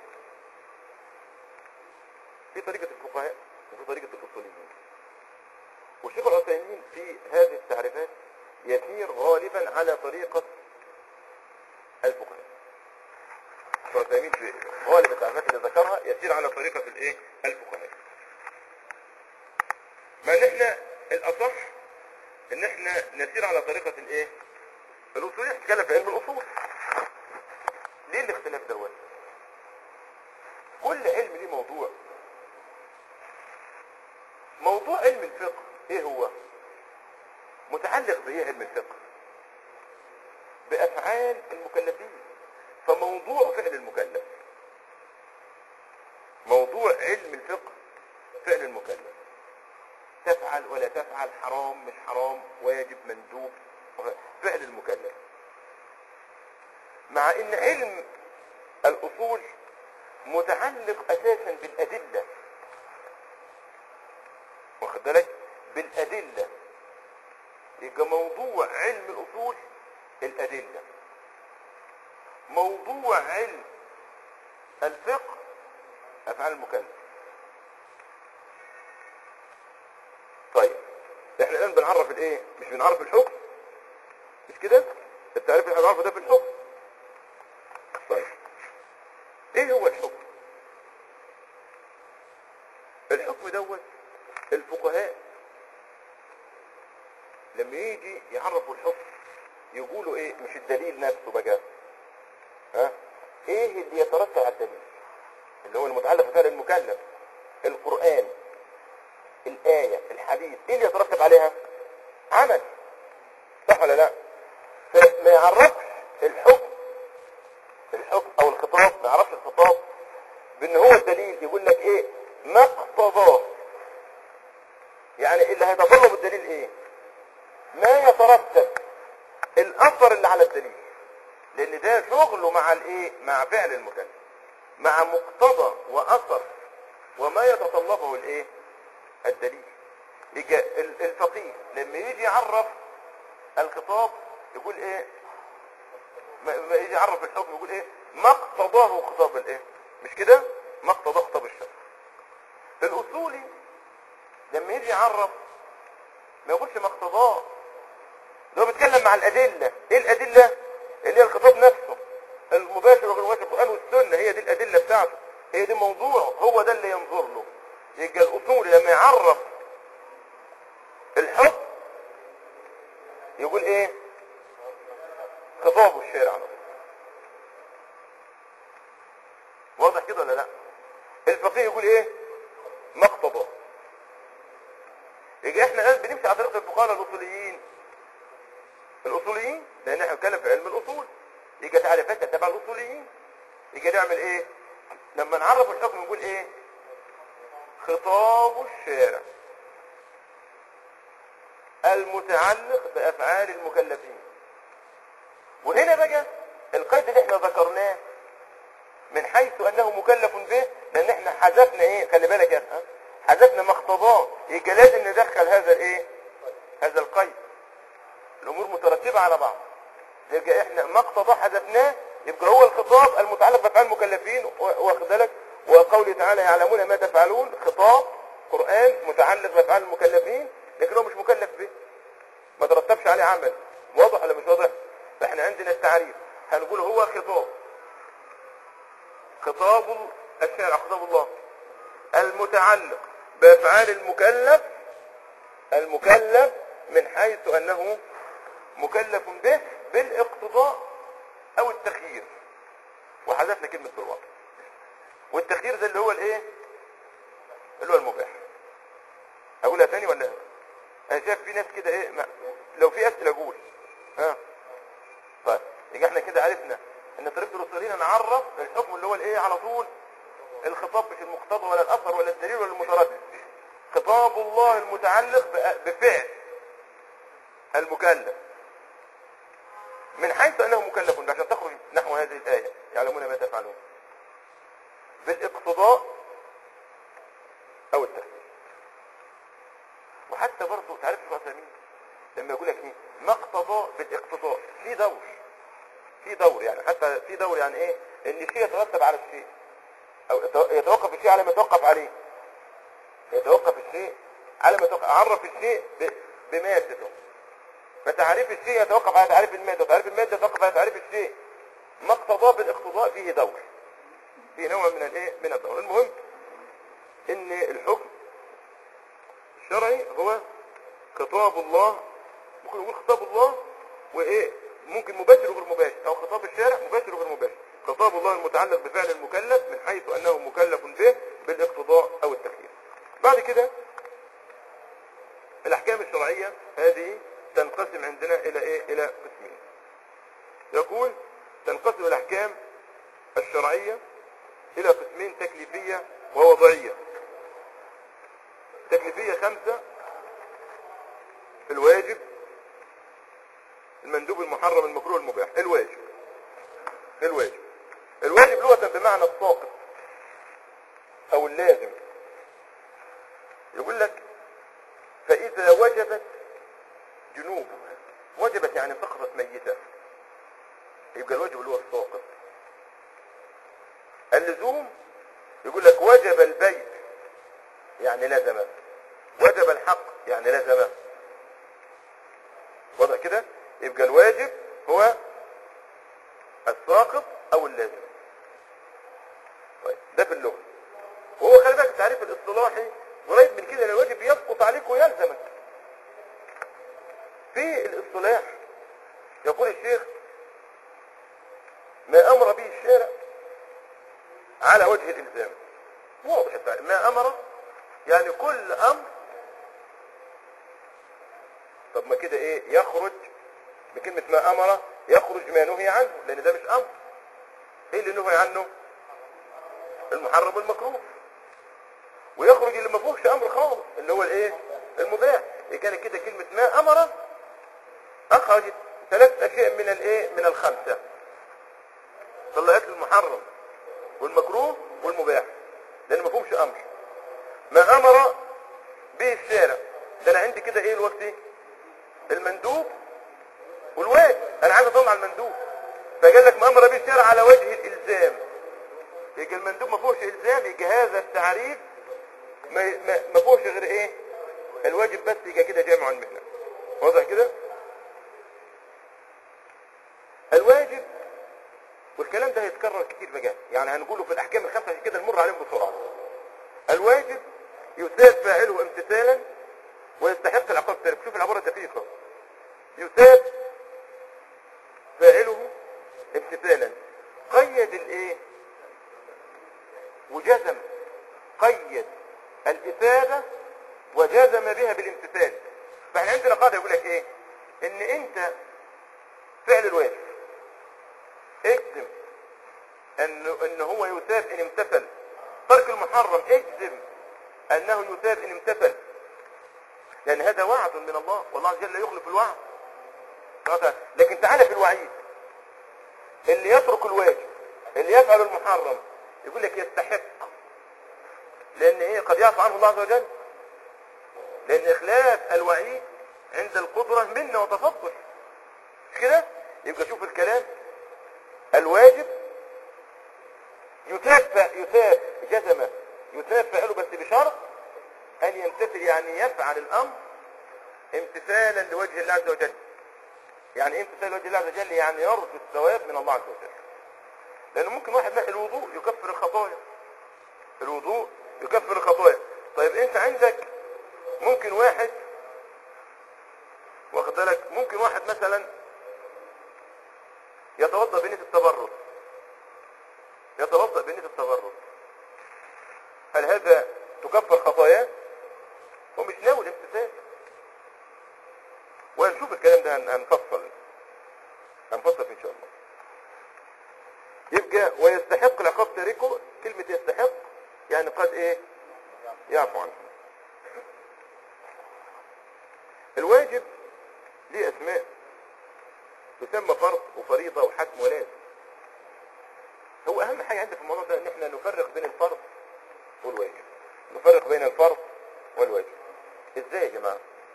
Speaker 1: في طريقة الفقهاء وفي طريقة الأصوليين والشيخ العثيمين في هذه التعريفات يسير غالبا على طريقة الفقهاء الشيخ العثيمين في غالب التعريفات اللي ذكرها يسير على طريقة الايه الفقهاء ما ان احنا الاصح ان احنا نسير على طريقة الايه الاصول نتكلم في علم الاصول ليه الاختلاف دوت كل علم ليه موضوع موضوع علم الفقه ايه هو متعلق بايه علم الفقه بافعال المكلفين فموضوع فعل المكلف موضوع علم الفقه فعل المكلف تفعل ولا تفعل حرام مش حرام واجب مندوب فعل المكلف مع ان علم الاصول متعلق اساسا بالادله واخد بالك بالادله يبقى موضوع علم الاصول الادله موضوع علم الفقه افعال المكلف طيب احنا الان بنعرف الايه مش بنعرف الحكم مش كده التعريف اللي هنعرفه ده في الحكم طيب ايه هو الحكم الحكم دوت الفقهاء لما يجي يعرفوا الحكم يقولوا ايه مش الدليل نفسه بقى ها ايه اللي يترتب على الدليل اللي هو المتعلق بفعل المكلف القرآن الآية الحديث ايه اللي يترتب عليها عمل صح ولا لا فما يعرفش الحكم الحكم او الخطاب ما يعرفش الخطاب بان هو الدليل يقول لك ايه ما اقتضاه يعني اللي هيتطلب الدليل ايه ما يترتب الاثر اللي على الدليل لان ده شغله مع الايه مع فعل المكلف مع مقتضى واثر وما يتطلبه الايه الدليل يجي ال- الفقيه لما يجي يعرف الخطاب يقول ايه ما ما يجي يعرف الحكم يقول ايه ما اقتضاه خطاب الايه مش كده ما اقتضاه خطاب الشرع الاصولي لما يجي يعرف ما يقولش ما اقتضاه ده هو بيتكلم مع الادله ايه الادله اللي هي الخطاب نفسه المباشر وغير المباشر القران والسنه هي دي الادله بتاعته هي دي موضوعه هو ده اللي ينظر له يبقى الاصولي لما يعرف الحكم يقول ايه خطاب الشارع على طول. واضح كده ولا لا الفقيه يقول ايه ما اقتضاه يجي احنا الان بنمشي على طريقه الفقهاء الاصوليين الاصوليين لان احنا بنتكلم في علم الاصول يجي تعريفات تبع الاصوليين يجي نعمل ايه لما نعرف الحكم نقول ايه خطاب الشارع المتعلق بافعال المكلفين وهنا بقى القيد اللي احنا ذكرناه من حيث انه مكلف به لان احنا حذفنا ايه خلي بالك يا أخي، حذفنا ما اقتضاه يبقى لازم ندخل هذا الايه هذا القيد الامور مترتبه على بعض يبقى احنا ما اقتضاه حذفناه يبقى هو الخطاب المتعلق بافعال المكلفين و- واخد بالك وقوله تعالى يعلمون ما تفعلون خطاب قران متعلق بافعال المكلفين لكن هو مش مكلف به ما ترتبش عليه عمل واضح ولا مش واضح فاحنا عندنا التعريف هنقول هو خطاب خطاب الشارع خطاب الله المتعلق بافعال المكلف المكلف من حيث انه مكلف به بالاقتضاء او التخيير وحذفنا كلمه بالواقع والتخيير ده اللي هو الايه اللي هو المباح اقولها تاني ولا إيه؟ انا شايف في ناس كده ايه ما لو في اسئله اقول ها طيب يبقى احنا كده عرفنا ان طريقه الاصوليين نعرف الحكم اللي هو الايه على طول الخطاب مش المقتضى ولا الاثر ولا الدليل ولا المتردد خطاب الله المتعلق بأ- بفعل المكلف من حيث انه مكلف به عشان تخرج نحو هذه الايه يعلمون ما تفعلون بالاقتضاء او التخيير وحتى برضه تعرف شو مين لما يقول لك ايه ما اقتضى بالاقتضاء في دور في دور يعني حتى في دور يعني ايه ان الشيء يترتب على الشيء او يتو- يتوقف الشيء على ما يتوقف عليه يتوقف الشيء على ما يتوقف عرف الشيء ب- بمادته فتعريف الشيء يتوقف على تعريف المادة وتعريف المادة يتوقف على تعريف الشيء ما اقتضاه بالاقتضاء فيه دور فيه نوع من الايه من الدور المهم ان الحكم الشرعي هو خطاب الله ممكن نقول خطاب الله وايه ممكن مباشر وغير مباشر او خطاب الشارع مباشر وغير مباشر خطاب الله المتعلق بفعل المكلف من حيث انه مكلف به بالاقتضاء او التخيير بعد كده الاحكام الشرعيه هذه تنقسم عندنا الى ايه الى قسمين يقول تنقسم الاحكام الشرعيه الى قسمين تكليفيه ووضعيه تكليفيه خمسه الواجب المندوب المحرم المكروه المباح الواجب الواجب الواجب لغة بمعنى الساقط او اللازم يقول لك فاذا وجبت جنوبها وجبت يعني سقطت ميتة يبقى الواجب اللي هو الساقط اللزوم يقول لك وجب البيت يعني لزمه وجب الحق يعني لزمه وضع كده يبقى الواجب هو الساقط او اللازم طيب ده في اللغه وهو خلي بالك التعريف الاصطلاحي قريب من كده إن الواجب يسقط عليك ويلزمك في الاصطلاح يقول الشيخ ما امر به الشارع على وجه الالزام واضح التعريف ما امر يعني كل امر طب ما كده ايه يخرج بكلمة ما امر يخرج ما نهي عنه لان ده مش امر ايه اللي نهي عنه المحرم والمكروه ويخرج اللي ما فيهوش امر خالص اللي هو الايه المباح إيه كان كده كلمة ما امر اخرجت ثلاث اشياء من الايه من الخمسة المحرم والمكروه والمباح لان ما فيهمش امر ما امر به الشارع ده انا عندي كده ايه الوقت إيه؟ المندوب والواجب انا عايز اطلع المندوب فقال لك ما امر به الشارع على وجه الالزام يجي المندوب ما فيهوش الزام يجي هذا التعريف ما ما ما فيهوش غير ايه الواجب بس يجي كده جامع المهنه واضح كده الواجب والكلام ده هيتكرر كتير بقى يعني هنقوله في الاحكام الخمسه عشان كده نمر عليهم بسرعه الواجب يثاب فاعله امتثالا ويستحق العقاب التارك شوف العباره الدقيقه يثاب فاعله امتثالا قيد الايه وجزم قيد الاثابه وجزم بها بالامتثال فاحنا عندنا قاعده يقول لك ايه ان انت فعل الواجب اجزم انه ان هو يثاب ان امتثل ترك المحرم اجزم انه يثاب ان امتثل لان هذا وعد من الله والله عز وجل لا يخلف الوعد قال لكن تعالى في الوعيد اللي يترك الواجب اللي يفعل المحرم يقول لك يستحق لان ايه قد يعفو عنه الله عز وجل لان اخلاف الوعيد عند القدرة منا وتفضل مش كده يبقى شوف الكلام الواجب يثاب ف- يثاب جزمه يثاب فعله بس بشرط ان يمتثل يعني يفعل الامر امتثالا لوجه الله عز وجل يعني ايه امتثال لوجه الله عز وجل يعني يرجو الثواب من الله عز وجل لان ممكن واحد لا الوضوء يكفر الخطايا الوضوء يكفر الخطايا طيب انت عندك ممكن واحد واخد بالك ممكن واحد مثلا يتوضا بنية التبرد يتوضا بنية التبرد هل هذا تكفر خطاياه هو مش ناوي الامتثال وهنشوف الكلام ده هن- هنفصل هنفصل ان شاء الله يبقى ويستحق العقاب تاركه كلمة يستحق يعني قد ايه يعفو عنه الواجب ليه اسماء تسمى فرض وفريضة وحتم ولازم هو اهم حاجة عندنا في الموضوع ده ان احنا نفرق بين الفرض والواجب نفرق بين الفرض والواجب ازاي يا جماعة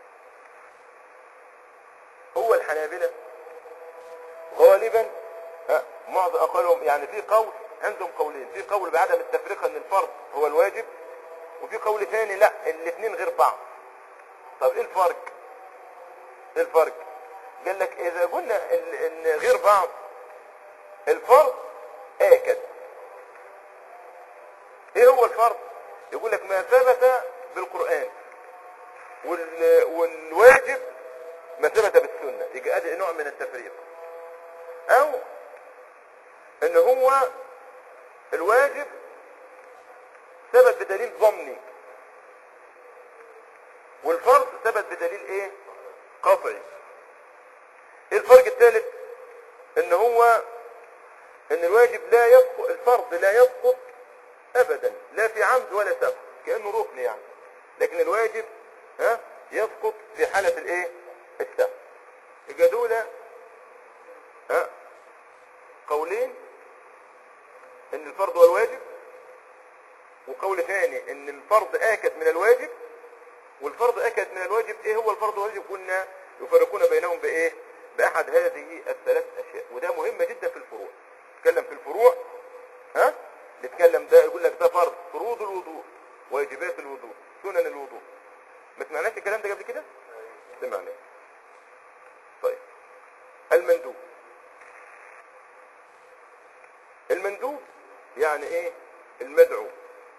Speaker 1: هو الحنابلة غالبا ها، معظم اقوالهم يعني في قول عندهم قولين في قول بعدم التفرقة ان الفرض هو الواجب وفي قول ثاني لا الاثنين غير بعض طب ايه الفرق ايه الفرق قال لك اذا قلنا ال- ان غير بعض الفرض اكد ايه هو الفرض يقول لك ما ثبت بالقرآن وال... والواجب ما ثبت بالسنة يبقى ادي نوع من التفريق او ان هو الواجب ثبت بدليل ضمني والفرض ثبت بدليل ايه قطعي ايه الفرق الثالث ان هو ان الواجب لا يسقط الفرض لا يسقط ابدا لا في عمد ولا سبب كانه ركن يعني لكن الواجب ها يسقط في حاله الايه السبب يبقى دول ها قولين ان الفرض هو الواجب وقول ثاني ان الفرض اكد من الواجب والفرض اكد من الواجب ايه هو الفرض والواجب قلنا يفرقون بينهم بايه باحد هذه الثلاث اشياء وده مهمه جدا في الفروع نتكلم في الفروع ها نتكلم ده يقول لك ده فرض فروض الوضوء واجبات الوضوء سنن الوضوء ما سمعناش الكلام ده قبل كده سمعناه طيب المندوب المندوب يعني ايه المدعو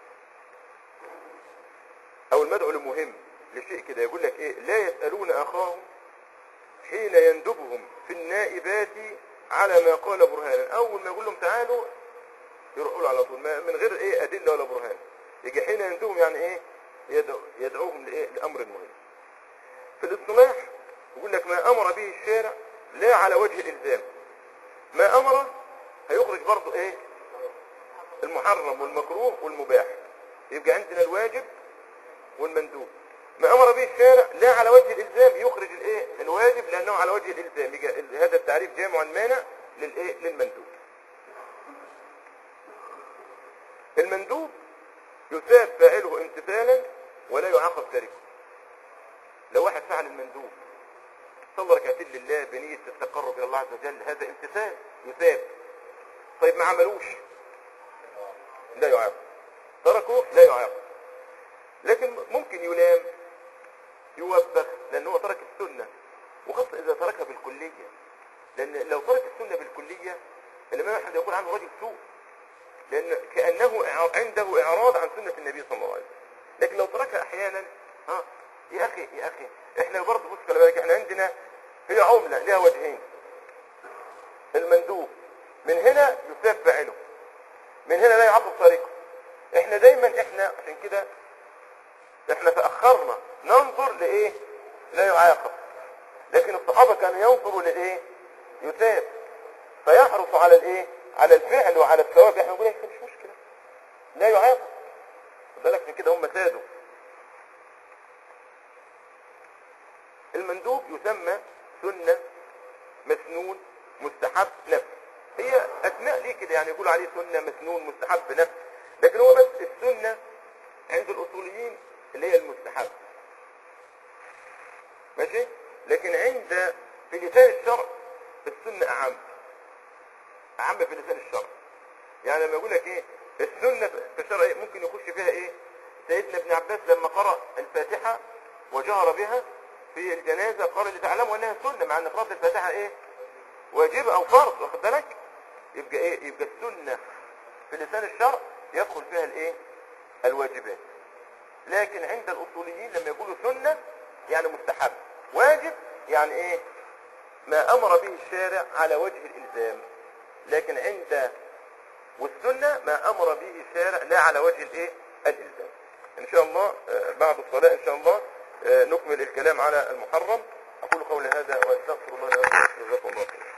Speaker 1: او المدعو لمهم لشيء كده يقول لك ايه لا يسألون اخاهم حين يندبهم في النائبات على ما قال برهانا اول ما يقول لهم تعالوا يروحوا له على طول ما- من غير ايه ادله ولا برهان يجي حين يندبهم يعني ايه يدعو يدعوهم لايه لامر مهم في الاصطلاح يقول لك ما امر به الشارع لا على وجه الالزام ما امر هيخرج برضه ايه المحرم والمكروه والمباح يبقى عندنا الواجب والمندوب ما امر به الشارع لا على وجه الالزام يخرج الايه الواجب لانه على وجه الالزام يبقى ال- هذا التعريف جامع مانع للايه للمندوب المندوب يثاب فاعله امتثالا ولا يعاقب تاركه لو واحد فعل المندوب صلى ركعتين لله بنية التقرب إلى الله عز وجل هذا امتثال يثاب طيب ما عملوش لا يعاقب تركه لا يعاقب لكن ممكن يلام يوبخ لأن هو ترك السنة وخاصة إذا تركها بالكلية لأن لو ترك السنة بالكلية الإمام أحمد يقول عنه رجل سوء لأن كأنه إع- عنده إعراض عن سنة النبي صلى الله عليه وسلم لكن لو تركها أحيانا ها يا أخي يا أخي إحنا برضه بص خلي بالك إحنا عندنا هي عملة لها وجهين المندوب من هنا يثاب فاعله من هنا لا يعاقب طريقه احنا دايما احنا عشان كده احنا تأخرنا ننظر لإيه لا يعاقب لكن الصحابة كانوا ينظروا لإيه يثاب فيحرص على الإيه على الفعل وعلى الثواب احنا نقول إيه مش مشكلة لا يعاقب خد بالك من كده هم سادوا المندوب يسمى سنة مسنون مستحب نفس هي اسماء ليه كده يعني يقولوا عليه سنة مسنون مستحب نفس لكن هو بس السنة عند الاصوليين اللي هي المستحب ماشي لكن عند في لسان الشرع السنة اعم اعم في لسان الشرع يعني لما يقول لك ايه السنة في الشرع إيه؟ ممكن يخش فيها ايه سيدنا ابن عباس لما قرأ الفاتحة وجهر بها في الجنازة قال لتعلموا انها سنة مع ان قراءة الفاتحة ايه واجب او فرض واخد بالك يبقى ايه يبقى السنة في لسان الشرع يدخل فيها الايه الواجبات لكن عند الاصوليين لما يقولوا سنة يعني مستحب واجب يعني ايه ما امر به الشارع على وجه الالزام لكن عند والسنة ما امر به الشارع لا على وجه الايه الالزام ان شاء الله آه، بعد الصلاة ان شاء الله آه، نكمل الكلام على المحرم اقول قولي هذا واستغفر الله لي ولكم جزاكم الله خيرا